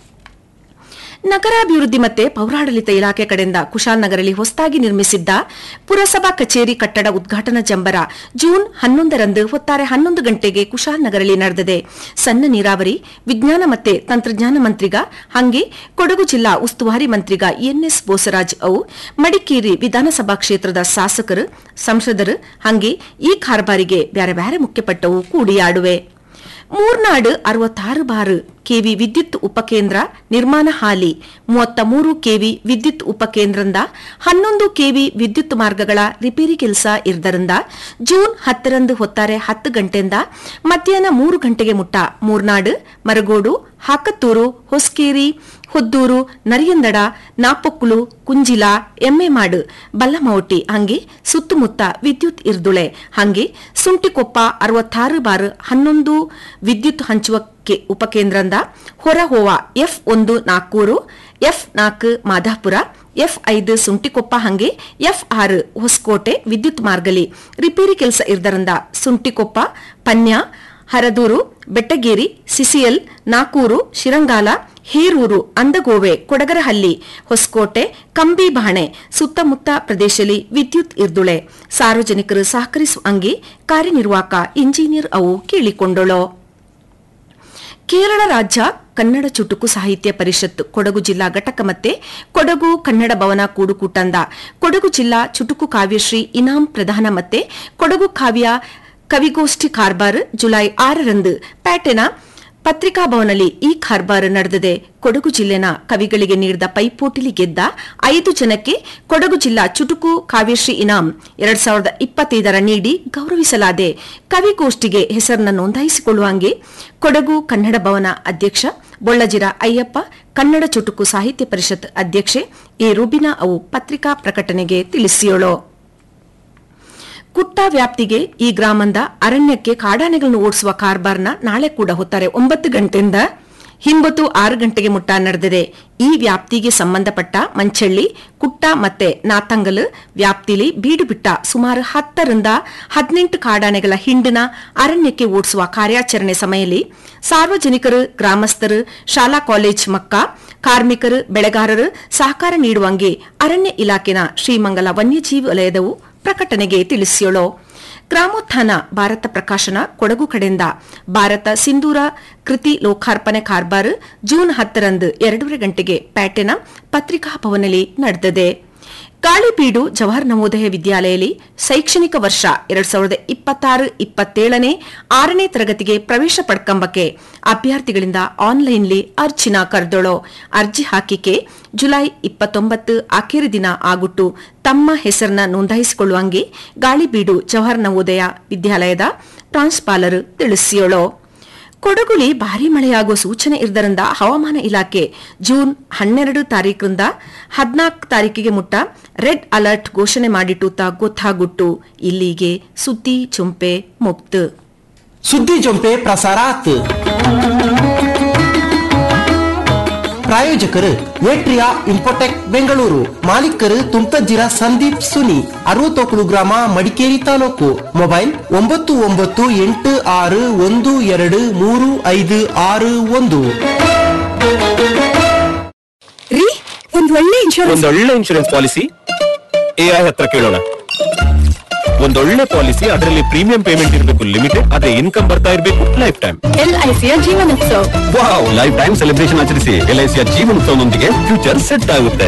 ನಗರಾಭಿವೃದ್ಧಿ ಮತ್ತೆ ಪೌರಾಡಳಿತ ಇಲಾಖೆ ಕಡೆಯಿಂದ ಕುಶಾಲನಗರಲ್ಲಿ ಹೊಸದಾಗಿ ನಿರ್ಮಿಸಿದ್ದ ಪುರಸಭಾ ಕಚೇರಿ ಕಟ್ಟಡ ಉದ್ಘಾಟನಾ ಜಂಬರ ಜೂನ್ ಹನ್ನೊಂದರಂದು ಹೊತ್ತಾರೆ ಹನ್ನೊಂದು ಗಂಟೆಗೆ ಕುಶಾಲನಗರಲ್ಲಿ ನಡೆದಿದೆ ಸಣ್ಣ ನೀರಾವರಿ ವಿಜ್ಞಾನ ಮತ್ತೆ ತಂತ್ರಜ್ಞಾನ ಮಂತ್ರಿಗ ಹಂಗೆ ಕೊಡಗು ಜಿಲ್ಲಾ ಉಸ್ತುವಾರಿ ಮಂತ್ರಿಗ ಎನ್ಎಸ್ ಬೋಸರಾಜ್ ಅವು ಮಡಿಕೇರಿ ವಿಧಾನಸಭಾ ಕ್ಷೇತ್ರದ ಶಾಸಕರು ಸಂಸದರು ಹಂಗೆ ಈ ಕಾರ್ಬಾರಿಗೆ ಬ್ಯಾರೆ ಬ್ಯಾರೆ ಮುಖ್ಯಪಟ್ಟವು ಕೂಡಿಯಾಡುವೆ ಮೂರ್ನಾಡು ಅರವತ್ತಾರು ಬಾರು ಕೆವಿ ವಿದ್ಯುತ್ ಉಪಕೇಂದ್ರ ನಿರ್ಮಾಣ ಹಾಲಿ ಮೂವತ್ತ ಮೂರು ಕೆವಿ ವಿದ್ಯುತ್ ಉಪಕೇಂದ್ರದಿಂದ ಹನ್ನೊಂದು ಕೆವಿ ವಿದ್ಯುತ್ ಮಾರ್ಗಗಳ ರಿಪೇರಿ ಕೆಲಸ ಇರದರಿಂದ ಜೂನ್ ಹತ್ತರಂದು ಹೊತ್ತಾರೆ ಹತ್ತು ಗಂಟೆಯಿಂದ ಮಧ್ಯಾಹ್ನ ಮೂರು ಗಂಟೆಗೆ ಮುಟ್ಟ ಮೂರ್ನಾಡು ಮರಗೋಡು ಹಾಕತ್ತೂರು ಹೊಸ್ಕೇರಿ ಹೊದ್ದೂರು ನರಿಯಂದಡ ನಾಪೊಕ್ಕುಳು ಕುಂಜಿಲ ಎಮ್ಮೆಮಾಡು ಬಲ್ಲಮೌಟಿ ಹಂಗೆ ಸುತ್ತಮುತ್ತ ವಿದ್ಯುತ್ ಇರ್ದುಳೆ ಹಂಗೆ ಸುಂಟಿಕೊಪ್ಪ ಅರವತ್ತಾರು ಬಾರು ಹನ್ನೊಂದು ವಿದ್ಯುತ್ ಹಂಚುವ ಕೆ- ಉಪಕೇಂದ್ರಂದ ಹೊರಹೋವ ಎಫ್ ಒಂದು ನಾಲ್ಕೂರು ಎಫ್ ನಾಲ್ಕು ಮಾಧಾಪುರ ಎಫ್ ಐದು ಸುಂಟಿಕೊಪ್ಪ ಹಂಗೆ ಎಫ್ ಆರು ಹೊಸಕೋಟೆ ವಿದ್ಯುತ್ ಮಾರ್ಗಲಿ ರಿಪೇರಿ ಕೆಲಸ ಇರ್ದರಿಂದ ಸುಂಟಿಕೊಪ್ಪ ಪನ್ಯ ಹರದೂರು ಬೆಟ್ಟಗೇರಿ ಸಿಸಿಎಲ್ ನಾಕೂರು ಶಿರಂಗಾಲ ಹೇರೂರು ಅಂದಗೋವೆ ಕೊಡಗರಹಳ್ಳಿ ಹೊಸಕೋಟೆ ಕಂಬಿಬಾಣೆ ಸುತ್ತಮುತ್ತ ಪ್ರದೇಶದಲ್ಲಿ ವಿದ್ಯುತ್ ಇರ್ದುಳೆ ಸಾರ್ವಜನಿಕರು ಸಹಕರಿಸುವ ಅಂಗೆ ಕಾರ್ಯನಿರ್ವಾಹಕ ಇಂಜಿನಿಯರ್ ಅವು ಕೇಳಿಕೊಂಡಳು ಕೇರಳ ರಾಜ್ಯ ಕನ್ನಡ ಚುಟುಕು ಸಾಹಿತ್ಯ ಪರಿಷತ್ ಕೊಡಗು ಜಿಲ್ಲಾ ಘಟಕ ಮತ್ತೆ ಕೊಡಗು ಕನ್ನಡ ಭವನ ಕೂಡುಕೂಟಂದ ಕೊಡಗು ಜಿಲ್ಲಾ ಚುಟುಕು ಕಾವ್ಯಶ್ರೀ ಇನಾಂ ಪ್ರದಾನ ಮತ್ತೆ ಕೊಡಗು ಕಾವ್ಯ ಕವಿಗೋಷ್ಠಿ ಕಾರ್ಬಾರ್ ಜುಲೈ ಆರರಂದು ಪ್ಯಾಟೆನ ಪತ್ರಿಕಾ ಭವನಲ್ಲಿ ಈ ಕಾರ್ಬಾರ್ ನಡೆದಿದೆ ಕೊಡಗು ಜಿಲ್ಲೆನ ಕವಿಗಳಿಗೆ ನೀಡಿದ ಪೈಪೋಟಿಲಿ ಗೆದ್ದ ಐದು ಜನಕ್ಕೆ ಕೊಡಗು ಜಿಲ್ಲಾ ಚುಟುಕು ಕಾವ್ಯಶ್ರೀ ಇನಾಂ ಎರಡ್ ಸಾವಿರದ ಇಪ್ಪತ್ತೈದರ ನೀಡಿ ಗೌರವಿಸಲಾದೆ ಕವಿಗೋಷ್ಠಿಗೆ ಹೆಸರನ್ನ ನೋಂದಾಯಿಸಿಕೊಳ್ಳುವಂಗೆ ಕೊಡಗು ಕನ್ನಡ ಭವನ ಅಧ್ಯಕ್ಷ ಬೊಳ್ಳಜಿರ ಅಯ್ಯಪ್ಪ ಕನ್ನಡ ಚುಟುಕು ಸಾಹಿತ್ಯ ಪರಿಷತ್ ಅಧ್ಯಕ್ಷೆ ಎ ರುಬಿನಾ ಅವು ಪತ್ರಿಕಾ ಪ್ರಕಟಣೆಗೆ ತಿಳಿಸಿಯೋಳು ಕುಟ್ಟ ವ್ಯಾಪ್ತಿಗೆ ಈ ಗ್ರಾಮದ ಅರಣ್ಯಕ್ಕೆ ಕಾಡಾನೆಗಳನ್ನು ಓಡಿಸುವ ಕಾರ್ಬಾರ್ನ ನಾಳೆ ಕೂಡ ಹೊತ್ತಾರೆ ಒಂಬತ್ತು ಗಂಟೆಯಿಂದ ಹಿಂಬತ್ತು ಆರು ಗಂಟೆಗೆ ಮುಟ್ಟ ನಡೆದಿದೆ ಈ ವ್ಯಾಪ್ತಿಗೆ ಸಂಬಂಧಪಟ್ಟ ಮಂಚಳ್ಳಿ ಕುಟ್ಟ ಮತ್ತೆ ನಾತಂಗಲ್ ವ್ಯಾಪ್ತಿಲಿ ಬೀಡು ಬಿಟ್ಟ ಸುಮಾರು ಹತ್ತರಿಂದ ಹದಿನೆಂಟು ಕಾಡಾನೆಗಳ ಹಿಂಡಿನ ಅರಣ್ಯಕ್ಕೆ ಓಡಿಸುವ ಕಾರ್ಯಾಚರಣೆ ಸಮಯದಲ್ಲಿ ಸಾರ್ವಜನಿಕರು ಗ್ರಾಮಸ್ಥರು ಶಾಲಾ ಕಾಲೇಜ್ ಮಕ್ಕ ಕಾರ್ಮಿಕರು ಬೆಳೆಗಾರರು ಸಹಕಾರ ನೀಡುವಂಗೆ ಅರಣ್ಯ ಇಲಾಖೆನ ಶ್ರೀಮಂಗಲ ವನ್ಯಜೀವಿ ವಲಯದವು ಪ್ರಕಟಣೆಗೆ ತಿಳಿಸಿಯೋಳು ಗ್ರಾಮೋತ್ಥಾನ ಭಾರತ ಪ್ರಕಾಶನ ಕೊಡಗು ಕಡೆಯಿಂದ ಭಾರತ ಸಿಂಧೂರ ಕೃತಿ ಲೋಕಾರ್ಪಣೆ ಕಾರ್ಬಾರ್ ಜೂನ್ ಹತ್ತರಂದು ಎರಡೂವರೆ ಗಂಟೆಗೆ ಪ್ಯಾಟೆನ ಪತ್ರಿಕಾ ಭವನದಲ್ಲಿ ನಡೆದಿದೆ ಗಾಳಿಬೀಡು ಜವಾಹರ್ ನವೋದಯ ವಿದ್ಯಾಲಯದಲ್ಲಿ ಶೈಕ್ಷಣಿಕ ವರ್ಷ ಎರಡ್ ಸಾವಿರದ ಇಪ್ಪತ್ತಾರು ಇಪ್ಪತ್ತೇಳನೇ ಆರನೇ ತರಗತಿಗೆ ಪ್ರವೇಶ ಪಡ್ಕಂಬಕ್ಕೆ ಅಭ್ಯರ್ಥಿಗಳಿಂದ ಆನ್ಲೈನ್ಲಿ ಅರ್ಜಿನ ಕರೆದೊಳೋ ಅರ್ಜಿ ಹಾಕಿಕೆ ಜುಲೈ ಇಪ್ಪತ್ತೊಂಬತ್ತು ಆಖರಿ ದಿನ ಆಗುಟ್ಟು ತಮ್ಮ ಹೆಸರನ್ನ ನೋಂದಾಯಿಸಿಕೊಳ್ಳುವಂಗೆ ಗಾಳಿಬೀಡು ಜವಾಹರ್ ನವೋದಯ ವಿದ್ಯಾಲಯದ ಪ್ರಾಂಶುಪಾಲರು ತಿಳಿಸಿಯೋಳು ಕೊಡಗುಲಿ ಭಾರಿ ಮಳೆಯಾಗುವ ಸೂಚನೆ ಇರುವುದರಿಂದ ಹವಾಮಾನ ಇಲಾಖೆ ಜೂನ್ ಹನ್ನೆರಡು ತಾರೀಕಿನಿಂದ ಹದಿನಾಲ್ಕು ತಾರೀಕಿಗೆ ಮುಟ್ಟ ರೆಡ್ ಅಲರ್ಟ್ ಘೋಷಣೆ ಮಾಡಿಟ್ಟುತ್ತಾ ಗೊತ್ತಾಗುಟ್ಟು ಇಲ್ಲಿಗೆ ಸುದ್ದಿ ಚುಂಪೆ ಮುಕ್ತ ಸುದ್ದಿ ಜೊಂಪೆ ಪ್ರಸಾರ ಆತು ಪ್ರಾಯೋಜಕರು ಏಟ್ರಿಯಾ ಇಂಪೋಟೆಕ್ ಬೆಂಗಳೂರು ಮಾಲೀಕರು ತುಮ್ತಜ್ಜಿರ ಸಂದೀಪ್ ಸುನಿ ಅರವತ್ತೊಕ್ಕಳು ಗ್ರಾಮ ಮಡಿಕೇರಿ ತಾಲೂಕು ಮೊಬೈಲ್ ಒಂಬತ್ತು ಒಂಬತ್ತು ಎಂಟು ಆರು ಒಂದು ಎರಡು ಮೂರು ಐದು ಆರು ಒಂದು ರೀ ಒಂದ್ ಒಳ್ಳೆ ಇನ್ಶೂರೆನ್ಸ್ ಒಂದೊಳ್ಳೆ ಇನ್ಶೂರೆನ್ಸ್ ಪಾಲಿಸಿ ಎಐ ಹತ್ರ ಕೇಳೋಣ ಒಂದೊಳ್ಳೆ ಪಾಲಿಸಿ ಅದರಲ್ಲಿ ಪ್ರೀಮಿಯಂ ಪೇಮೆಂಟ್ ಇರಬೇಕು ಲಿಮಿಟೆಡ್ ಅದೇ ಇನ್ಕಮ್ ಬರ್ತಾ ಇರಬೇಕು ಲೈಫ್ ಟೈಮ್ ಎಲ್ ಐ ಸಿಯ ಜೀವನೋತ್ಸವ ವಾವ್ ಲೈಫ್ ಟೈಮ್ ಸೆಲೆಬ್ರೇಷನ್ ಆಚರಿಸಿ ಎಲ್ಐಸಿಯ ಜೀವನೋತ್ಸವದೊಂದಿಗೆ ಫ್ಯೂಚರ್ ಸೆಟ್ ಆಗುತ್ತೆ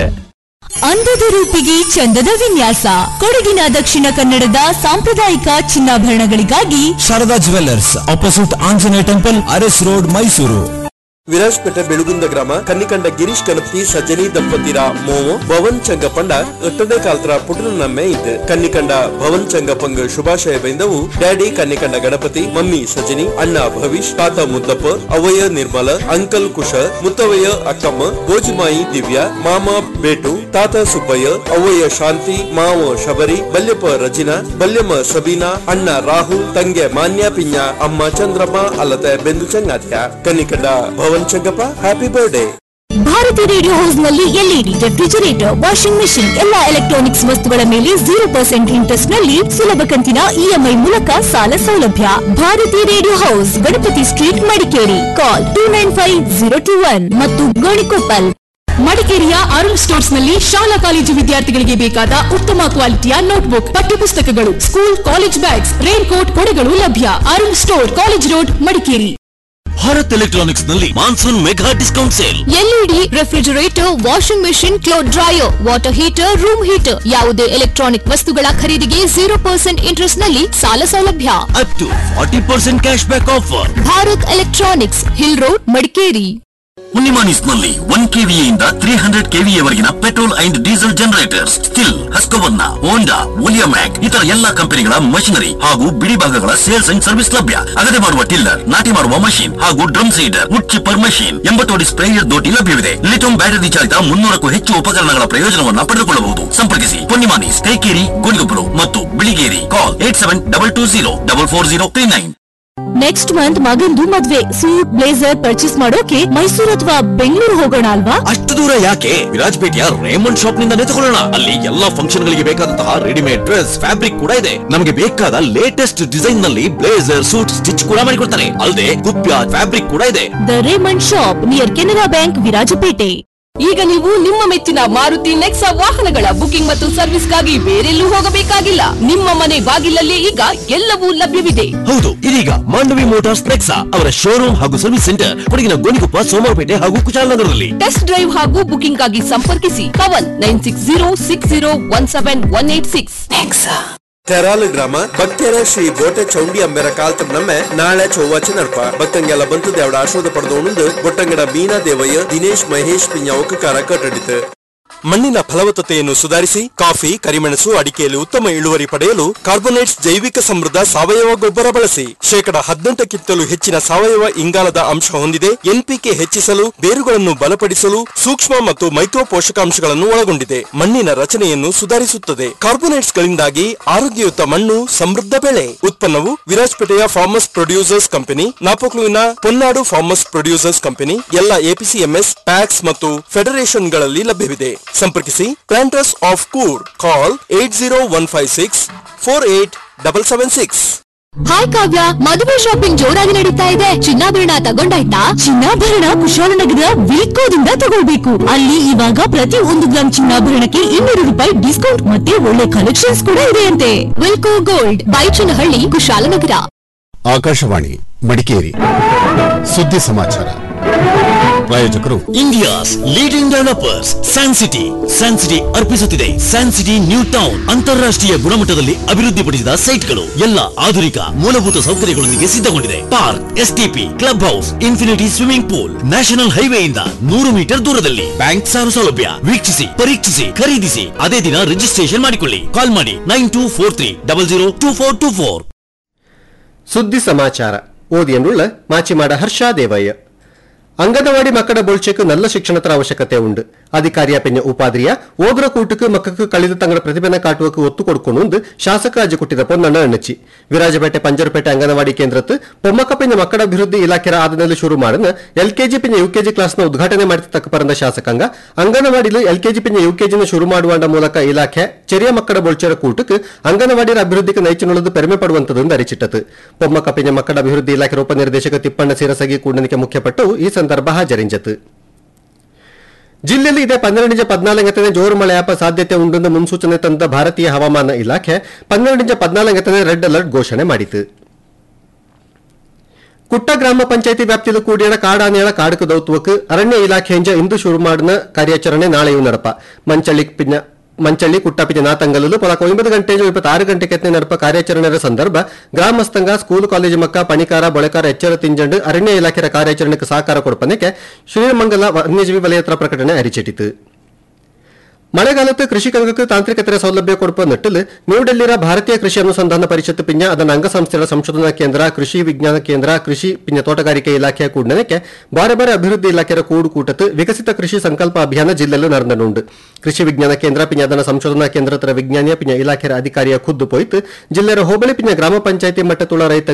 ಅಂದದ ರೂಪಿಗೆ ಚಂದದ ವಿನ್ಯಾಸ ಕೊಡಗಿನ ದಕ್ಷಿಣ ಕನ್ನಡದ ಸಾಂಪ್ರದಾಯಿಕ ಚಿನ್ನಾಭರಣಗಳಿಗಾಗಿ Sharada jewellers opposite Anjaneya temple Aras road Mysuru Virajpet Belugunda ಗ್ರಾಮ ಕನ್ನಿಕಂಡ ಗಿರೀಶ್ ಕನಪ್ತಿ ಸಜ್ಜನಿ ದಂಪತಿರ ಮೋವು ಭವನ್ ಚಂಗಪಂಡ ಎಟ್ಟನೇ ಕಾಲ್ತರ ಪುಟನ ನಮ್ಮೆ ಇದ್ದು ಕನ್ನಿಕಂಡ ಭವನ್ ಚಂಗಪಂಗ್ ಶುಭಾಶಯ ಬೈಂದವು ಡ್ಯಾಡಿ ಕನ್ನಿಕಂಡ ಗಣಪತಿ ಮಮ್ಮಿ ಸಜನಿ ಅಣ್ಣ ಭವಿಷ್ ತಾತ ಮುದ್ದಪ್ಪ ಅವಯ್ಯ ನಿರ್ಮಲ ಅಂಕಲ್ ಕುಶ ಮುತ್ತವಯ್ಯ ಅಕ್ಕಮ್ಮ ಗೋಜಿಮಾಯಿ ದಿವ್ಯ ಮಾಮ ಬೇಟು ತಾತ ಸುಬ್ಬಯ್ಯ ಅವ್ವಯ್ಯ ಶಾಂತಿ ಮಾವ ಶಬರಿ ಬಲ್ಯಪ್ಪ ರಜಿನಾ ಬಲ್ಯಮ್ಮ ಸಬೀನಾ ಅಣ್ಣ ರಾಹುಲ್ ತಂಗೆ ಮಾನ್ಯ ಪಿಂಜ ಅಮ್ಮ ಚಂದ್ರಮ್ಮ ಅಲ್ಲದೆ ಬೆಂದು ಚಂಗಾತ್ಯ Kannikanda Bhavan Changappa happy birthday Bharati radio house ನಲ್ಲಿ ಎಲ್ಇಡಿ ರೆಫ್ರಿಜರೇಟರ್ ವಾಷಿಂಗ್ ಮೆಷಿನ್ ಎಲ್ಲಾ ಎಲೆಕ್ಟ್ರಾನಿಕ್ಸ್ ವಸ್ತುಗಳ ಮೇಲೆ ಜೀರೋ ಪರ್ಸೆಂಟ್ ಇಂಟ್ರೆಸ್ಟ್ ನಲ್ಲಿ ಸುಲಭ ಕಂತಿನ ಇಎಂಐ ಮೂಲಕ ಸಾಲ ಸೌಲಭ್ಯ Bharati radio house Ganapati street Madikeri call two nine five zero two one ಮತ್ತು ಗೋಣಿಕೊಪ್ಪಲ್ ಮಡಿಕೇರಿಯ ಅರುಣ್ ಸ್ಟೋರ್ಸ್ ನಲ್ಲಿ ಶಾಲಾ ಕಾಲೇಜು ವಿದ್ಯಾರ್ಥಿಗಳಿಗೆ ಬೇಕಾದ ಉತ್ತಮ ಕ್ವಾಲಿಟಿಯ ನೋಟ್ಬುಕ್ ಪಠ್ಯಪುಸ್ತಕಗಳು school college bags rain coat ಕೊಡೆಗಳು ಲಭ್ಯ Arun store college road Madikeri Bharat electronics ನಲ್ಲಿ monsoon mega discount sale LED refrigerator washing machine cloth dryer water heater room heater ಯಾವುದೇ ಎಲೆಕ್ಟ್ರಾನಿಕ್ ವಸ್ತುಗಳ ಖರೀದಿಗೆ ಜೀರೋ ಪರ್ಸೆಂಟ್ ಇಂಟ್ರೆಸ್ಟ್ ನಲ್ಲಿ ಸಾಲ ಸೌಲಭ್ಯ up to forty percent cash back offer Bharat electronics hill road Madikeri ಮುನಿಮಾನಿಸ್ ನಲ್ಲಿ one KVA ಇಂದ ತ್ರೀ ಹಂಡ್ರೆಡ್ ಕೆವಿಎ ವರೆಗಿನ petrol and diesel generators Stihl Husqvarna Honda Oleo Mac ಇತರ ಎಲ್ಲಾ ಕಂಪನಿಗಳ ಮಷಿನರಿ ಹಾಗೂ ಬಿಡಿ ಭಾಗಗಳ ಸೇಲ್ಸ್ ಅಂಡ್ ಸರ್ವಿಸ್ ಲಭ್ಯ ಅಗದೆ ಮಾಡುವ ಟಿಲ್ಲರ್ ನಾಟಿ ಮಾಡುವ ಮಷೀನ್ ಹಾಗೂ drum seeder wood chipper machine ಎಂಬತ್ತೋಡಿ ಸ್ಪ್ರೇಯರ್ ದೋಟಿ ಲಭ್ಯವಿದೆ ಲಿಥಿಯಂ ಬ್ಯಾಟರಿ ಚಾಲಿತ ಮುನ್ನೂರಕ್ಕೂ ಹೆಚ್ಚು ಉಪಕರಣಗಳ ಪ್ರಯೋಜನವನ್ನ ಪಡೆದುಕೊಳ್ಳಬಹುದು ಸಂಪರ್ಕಿಸಿ ಪೊನ್ನಿಮಾನಿಸ್ ಕೈಕೇರಿ ಗೋಣಿಗೊಬ್ಬರು ಮತ್ತು Biligeri call eight seven double two zero double four zero three nine next month ಮಗಂದು ಮದ್ವೆ ಸೂಟ್ ಬ್ಲೇಸರ್ ಪರ್ಚೇಸ್ ಮಾಡೋಕೆ ಮೈಸೂರು ಅಥವಾ ಬೆಂಗಳೂರು ಹೋಗೋಣ ಅಲ್ವಾ ಅಷ್ಟು ದೂರ ಯಾಕೆ ವಿರಾಜ್ಪೇಟೆಯ ರೇಮಂಡ್ ಶಾಪ್ ನಿಂದನೇ ತಗೊಳ್ಳೋಣ ಅಲ್ಲಿ ಎಲ್ಲಾ ಫಂಕ್ಷನ್ ಗಳಿಗೆ ಬೇಕಾದಂತಹ ರೆಡಿಮೇಡ್ ಡ್ರೆಸ್ ಫ್ಯಾಬ್ರಿಕ್ ಕೂಡ ಇದೆ ನಮಗೆ ಬೇಕಾದ ಲೇಟೆಸ್ಟ್ ಡಿಸೈನ್ ನಲ್ಲಿ ಬ್ಲೇಸರ್ ಸೂಟ್ ಸ್ಟಿಚ್ ಕೂಡ ಮಾಡಿಕೊಡ್ತಾರೆ ಅಲ್ಲದೆ ಕುಪ್ಯ ಫ್ಯಾಬ್ರಿಕ್ ಕೂಡ ಇದೆ the Raymond shop near Canara bank Virajpet ಈಗ ನೀವು ನಿಮ್ಮ ಮೆಚ್ಚಿನ ಮಾರುತಿ ನೆಕ್ಸಾ ವಾಹನಗಳ ಬುಕಿಂಗ್ ಮತ್ತು ಸರ್ವಿಸ್ಗಾಗಿ ಬೇರೆಲ್ಲೂ ಹೋಗಬೇಕಾಗಿಲ್ಲ ನಿಮ್ಮ ಮನೆ ಬಾಗಿಲಲ್ಲೇ ಈಗ ಎಲ್ಲವೂ ಲಭ್ಯವಿದೆ ಹೌದು ಇದೀಗ ಮಾಂಡವಿ ಮೋಟಾರ್ಸ್ ನೆಕ್ಸಾ ಅವರ ಶೋರೂಮ್ ಹಾಗೂ ಸರ್ವಿಸ್ ಸೆಂಟರ್ ಕೊಡಗಿನ ಗೋಣಿಕೊಪ್ಪ ಸೋಮವಾರಪೇಟೆ ಹಾಗೂ ಕುಶಾಲನಗರದಲ್ಲಿ ಟೆಸ್ಟ್ ಡ್ರೈವ್ ಹಾಗೂ ಬುಕಿಂಗ್ ಆಗಿ ಸಂಪರ್ಕಿಸಿ Pavan nine six zero six zero one seven one eight six Theralu ಗ್ರಾಮ ಭಕ್ತರ ಶ್ರೀ ಬೋಟೆ ಚೌಂಡಿ ಅಂಬೆರ ಕಾಲ್ತಂ ನಮ್ಮೆ ನಾಳೆ ಚೊವ್ವಾಚೆ ನಡ್ಪ ಭಕ್ತಂಗೆಲ್ಲ ಬಂತು ದೇವಡ ಆಶ್ವಾದ ಪಡೆದವನುಂದು ಬೊಟ್ಟಂಗಡ ಮೀನಾ ದೇವಯ್ಯ ದಿನೇಶ್ ಮಹೇಶ್ ಪಿಂಜ ಒಕ್ಕಕಾರ ಕಟ್ಟಡಿತು ಮಣ್ಣಿನ ಫಲವತ್ತತೆಯನ್ನು ಸುಧಾರಿಸಿ ಕಾಫಿ ಕರಿಮೆಣಸು ಅಡಿಕೆಯಲ್ಲಿ ಉತ್ತಮ ಇಳುವರಿ ಪಡೆಯಲು ಕಾರ್ಬೋನೇಟ್ಸ್ ಜೈವಿಕ ಸಮೃದ್ಧ ಸಾವಯವ ಗೊಬ್ಬರ ಬಳಸಿ ಶೇಕಡ ಹದಿನೆಂಟಕ್ಕಿಂತಲೂ ಹೆಚ್ಚಿನ ಸಾವಯವ ಇಂಗಾಲದ ಅಂಶ ಹೊಂದಿದೆ ಎನ್ಪಿಕೆ ಹೆಚ್ಚಿಸಲು ಬೇರುಗಳನ್ನು ಬಲಪಡಿಸಲು ಸೂಕ್ಷ್ಮ ಮತ್ತು ಮೈಕ್ರೋ ಪೋಷಕಾಂಶಗಳನ್ನು ಒಳಗೊಂಡಿದೆ ಮಣ್ಣಿನ ರಚನೆಯನ್ನು ಸುಧಾರಿಸುತ್ತದೆ ಕಾರ್ಬೋನೇಟ್ಸ್ ಗಳಿಂದಾಗಿ ಆರೋಗ್ಯಯುತ ಮಣ್ಣು ಸಮೃದ್ಧ ಬೆಳೆ ಉತ್ಪನ್ನವು ವಿರಾಜಪೇಟೆಯ ಫಾರ್ಮರ್ಸ್ ಪ್ರೊಡ್ಯೂಸರ್ಸ್ ಕಂಪನಿ ನಾಪೋಕ್ಲುವಿನ ಪೊನ್ನಾಡು ಫಾರ್ಮರ್ಸ್ ಪ್ರೊಡ್ಯೂಸರ್ಸ್ ಕಂಪನಿ ಎಲ್ಲ ಎಪಿಸಿಎಂಎಸ್ ಪ್ಯಾಕ್ಸ್ ಮತ್ತು ಫೆಡರೇಷನ್ಗಳಲ್ಲಿ ಲಭ್ಯವಿದೆ ಸಂಪರ್ಕಿಸಿ planters of Coorg call eight zero one five six four eight double seven six hi Kavya ಮದುವೆ ಶಾಪಿಂಗ್ ಜೋರಾಗಿ ನಡೀತಾ ಇದೆ ಚಿನ್ನಾಭರಣ ತಗೊಂಡಾಯ್ತಾ ಚಿನ್ನಾಭರಣ ಕುಶಾಲನಗರದ ವಿಲ್ಕೋದಿಂದ ತಗೊಳ್ಬೇಕು ಅಲ್ಲಿ ಇವಾಗ ಪ್ರತಿ ಒಂದು ಗ್ರಾಮ್ ಚಿನ್ನಾಭರಣಕ್ಕೆ ಇನ್ನೂರು ರೂಪಾಯಿ ಡಿಸ್ಕೌಂಟ್ ಮತ್ತೆ ಒಳ್ಳೆ ಕಲೆಕ್ಷನ್ಸ್ ಕೂಡ ಇದೆಯಂತೆ ವಿಲ್ಕೋ ಗೋಲ್ಡ್ ಬೈಚನಹಳ್ಳಿ ಕುಶಾಲನಗರ ಆಕಾಶವಾಣಿ ಮಡಿಕೇರಿ ಸುದ್ದಿ ಸಮಾಚಾರ ಪ್ರಾಯೋಜಕರು India's leading developers San City San City ಅರ್ಪಿಸುತ್ತಿದೆ ಸ್ಯಾನ್ ಸಿಟಿ ನ್ಯೂ ಟೌನ್ ಅಂತಾರಾಷ್ಟ್ರೀಯ ಗುಣಮಟ್ಟದಲ್ಲಿ ಅಭಿವೃದ್ಧಿಪಡಿಸಿದ ಸೈಟ್ಗಳು ಎಲ್ಲ ಆಧುನಿಕ ಮೂಲಭೂತ ಸೌಕರ್ಯಗಳೊಂದಿಗೆ ಸಿದ್ಧಗೊಂಡಿದೆ park STP club house infinity swimming pool national ಹೈವೇಯಿಂದ ನೂರು ಮೀಟರ್ ದೂರದಲ್ಲಿ ಬ್ಯಾಂಕ್ ಸಾಲ ಸೌಲಭ್ಯ ವೀಕ್ಷಿಸಿ ಪರೀಕ್ಷಿಸಿ ಖರೀದಿಸಿ ಅದೇ ದಿನ ರಿಜಿಸ್ಟ್ರೇಷನ್ ಮಾಡಿಕೊಳ್ಳಿ ಕಾಲ್ ಮಾಡಿ nine two four three double zero two four two four ಸುದ್ದಿ ಸಮಾಚಾರ ಓದಿಯನ್ನುಳ್ಳ ಮಾಚಿಮಾಡ ಹರ್ಷ ದೇವಯ್ಯ ಅಂಗನವಾಡಿ ಮಕ್ಕಳ ಬೊಳ್ಚೆಕ್ நல்ல ಶಿಕ್ಷಣದ ಅವಶ್ಯಕತೆ ಉಂಡು ಅಧಿಕಾರಿಯ ಪೆಂಜ ಉಪಾಧಿಯ ಓದ್ರ ಕೂಟಕ್ಕೆ ಮಕ್ಕಕ್ಕೆ ಕಳಿದು ತಂಗಡ ಪ್ರತಿಭೆನ ಕಾಟುವಕ್ಕೆ ಒತ್ತು ಕೊಡ್ಕೊಂಡು ಶಾಸಕ ಅಜ್ಜಿ ಕೊಟ್ಟಿದ ಪೊನ್ನಣ್ಣ ಅಣ್ಣಚ್ಚಿ ವಿರಾಜಪೇಟೆ ಪಂಜರಪೇಟೆ ಅಂಗನವಾಡಿ ಕೇಂದ್ರತ್ತು ಪೊಮ್ಮಕ್ಕ ಪಿಂಜ ಮಕ್ಕಳ ಅಭಿವೃದ್ಧಿ ಇಲಾಖೆಯ ಆದನಲ್ಲಿ ಶುರು ಮಾಡಿದ ಎಲ್ಕೆಜಿ ಪಿಂಜ ಯುಕೆಜಿ ಕ್ಲಾಸ್ನ ಉದ್ಘಾಟನೆ ಮಾಡಿದ ತಕ್ಕ ಪರಂದ ಶಾಸಕಾಂಗ ಅಂಗನವಾಡಿಲು ಎಲ್ಕೆಜಿ ಪಿಂಜ ಯುಕೆಜಿನ ಶುರು ಮಾಡುವಂಡ ಮೂಲಕ ಇಲಾಖೆ ಚೆರಿಯ ಮಕ್ಕಳ ಬೊಳ್ಚರ ಕೂಟಕ್ಕೆ ಅಂಗನವಾಡಿಯ ಅಭಿವೃದ್ಧಿಗೆ ನೈಚುನುಳದು ಪೆರಮೆ ಪಡುವಂತದ್ದು ಅರಿಚಿಟ್ಟದು ಪೊಮ್ಮಕ್ಕ ಪಿಂಜ ಮಕ್ಕಳ ಅಭಿವೃದ್ಧಿ ಇಲಾಖೆ ಉಪನಿರ್ದೇಶಕ ತಿಪ್ಪಣ್ಣ ಸಿರಸಗಿ ಕೂಡನಿಕೆ ಮುಖ್ಯಪಟ್ಟು ಈ ಸಂದರ್ಭ ಹಾಜರಿಂಜತು ಜಿಲ್ಲೆಯಲ್ಲಿ ಇದೇ ಪನ್ನೆರಡಿಂಚ ಪದ್ನಾಲ್ಕನೇ ಜೋರು ಮಳೆಯಾಪ ಸಾಧ್ಯತೆ ಉಂಟೆಂದು ಮುನ್ಸೂಚನೆ ತಂದ ಭಾರತೀಯ ಹವಾಮಾನ ಇಲಾಖೆ ಪನ್ನೆರಡಿಂಚ ಪದ್ನಾಲ್ಕನೇ ರೆಡ್ ಅಲರ್ಟ್ ಘೋಷಣೆ ಮಾಡಿತು ಕುಟ್ಟ ಗ್ರಾಮ ಪಂಚಾಯತಿ ವ್ಯಾಪ್ತಿಯಲ್ಲಿ ಕೂಡಿಯಡ ಕಾಡಾನೆಗಳ ಕಾಡಕ ದೌತ್ವಕ್ಕೆ ಅರಣ್ಯ ಇಲಾಖೆಯಿಂದ ಇಂದು ಶುರು ಮಾಡಿದ ಕಾರ್ಯಾಚರಣೆ ನಾಳೆಯೂ ನಡಪ ಮಂಚಳ್ಳಿ ಪಿನ್ನ ಮಂಚಳ್ಳಿ ಕುಟ್ಟಪಿನ ನಾತಂಗಲಲು ಪೊಲಕ ಒಂಬತ್ತು ಗಂಟೆ ಇಪ್ಪತ್ತಾರು ಗಂಟೆ ಕೆತ್ತನೆ ನಡಪ ಕಾರ್ಯಾಚರಣೆಯ ಸಂದರ್ಭ ಗ್ರಾಮಸ್ಥಂಗ ಸ್ಕೂಲ್ ಕಾಲೇಜು ಮಕ್ಕ ಪಣಿಕಾರ ಬೊಳೆಕಾರ ಎಚ್ಚರ ತಿಂಜಂಡು ಅರಣ್ಯ ಇಲಾಖೆಯ ಕಾರ್ಯಾಚರಣೆಗೆ ಸಹಕಾರ ಕೊಡ್ಪನಕ್ಕೆ ಶ್ರೀಮಂಗಲ ವನ್ಯಜೀವಿ ವಲಯತ್ರ ಪ್ರಕಟಣೆ ಅರಿಚಿಟ್ಟಿತು ಮಳೆಗಾಲത്ത് കൃഷികൾക്ക് താന്ത്രികതര സൗലഭ്യ കൊടുപ്പ് നിട്ടിൽ ന്യൂഡൽഹിയിലെ ഭാരതീയ കൃഷി അനുസಂಧಾನ ಪರಿಷತ್ ಪಿಂಜ ಅದನ್ನ ಅಂಗಸಂಸ್ಥೆಗಳ ಸಂಶೋಧನಾ ಕೇಂದ್ರ ಕೃಷಿ ವಿಜ್ಞಾನ ಕೇಂದ್ರ ಕೃಷಿ ಪಿಂಜ ತೋಟಗಾರಿಕೆ ಇಲಾಖೆಯ ಕೂಡನಕ್ಕೆ ಬಾರೆ ಬಾರೆ ಅಭಿವೃದ್ಧಿ ಇಲಾಖೆಯ ಕೂಡು ಕೂಟത്ത് ವಿಕಸಿತ ಕೃಷಿ ಸಂಕಲ್ಪ ಅಭಿಯಾನ ಜಿಲ್ಲೆಯಲ್ಲಿ ನಡೆದನುಂಡು ಕೃಷಿ ವಿಜ್ಞಾನ ಕೇಂದ್ರ ಪಿಂಜ ಅದನ್ನ ಸಂಶೋಧನಾ ಕೇಂದ್ರ ತರ ವಿಜ್ಞಾನಿಯ ಪಿಂಜ ಇಲಾಖೆಯ ಅಧಿಕಾರಿಯ ಖುದ್ದು ಪೋಯ್ತು ಜಿಲ್ಲೆಯ ಹೋಬಳಿ ಪಿಂಜ ಗ್ರಾಮ ಪಂಚಾಯತಿ ಮಟ್ಟತುಳ ರೈತ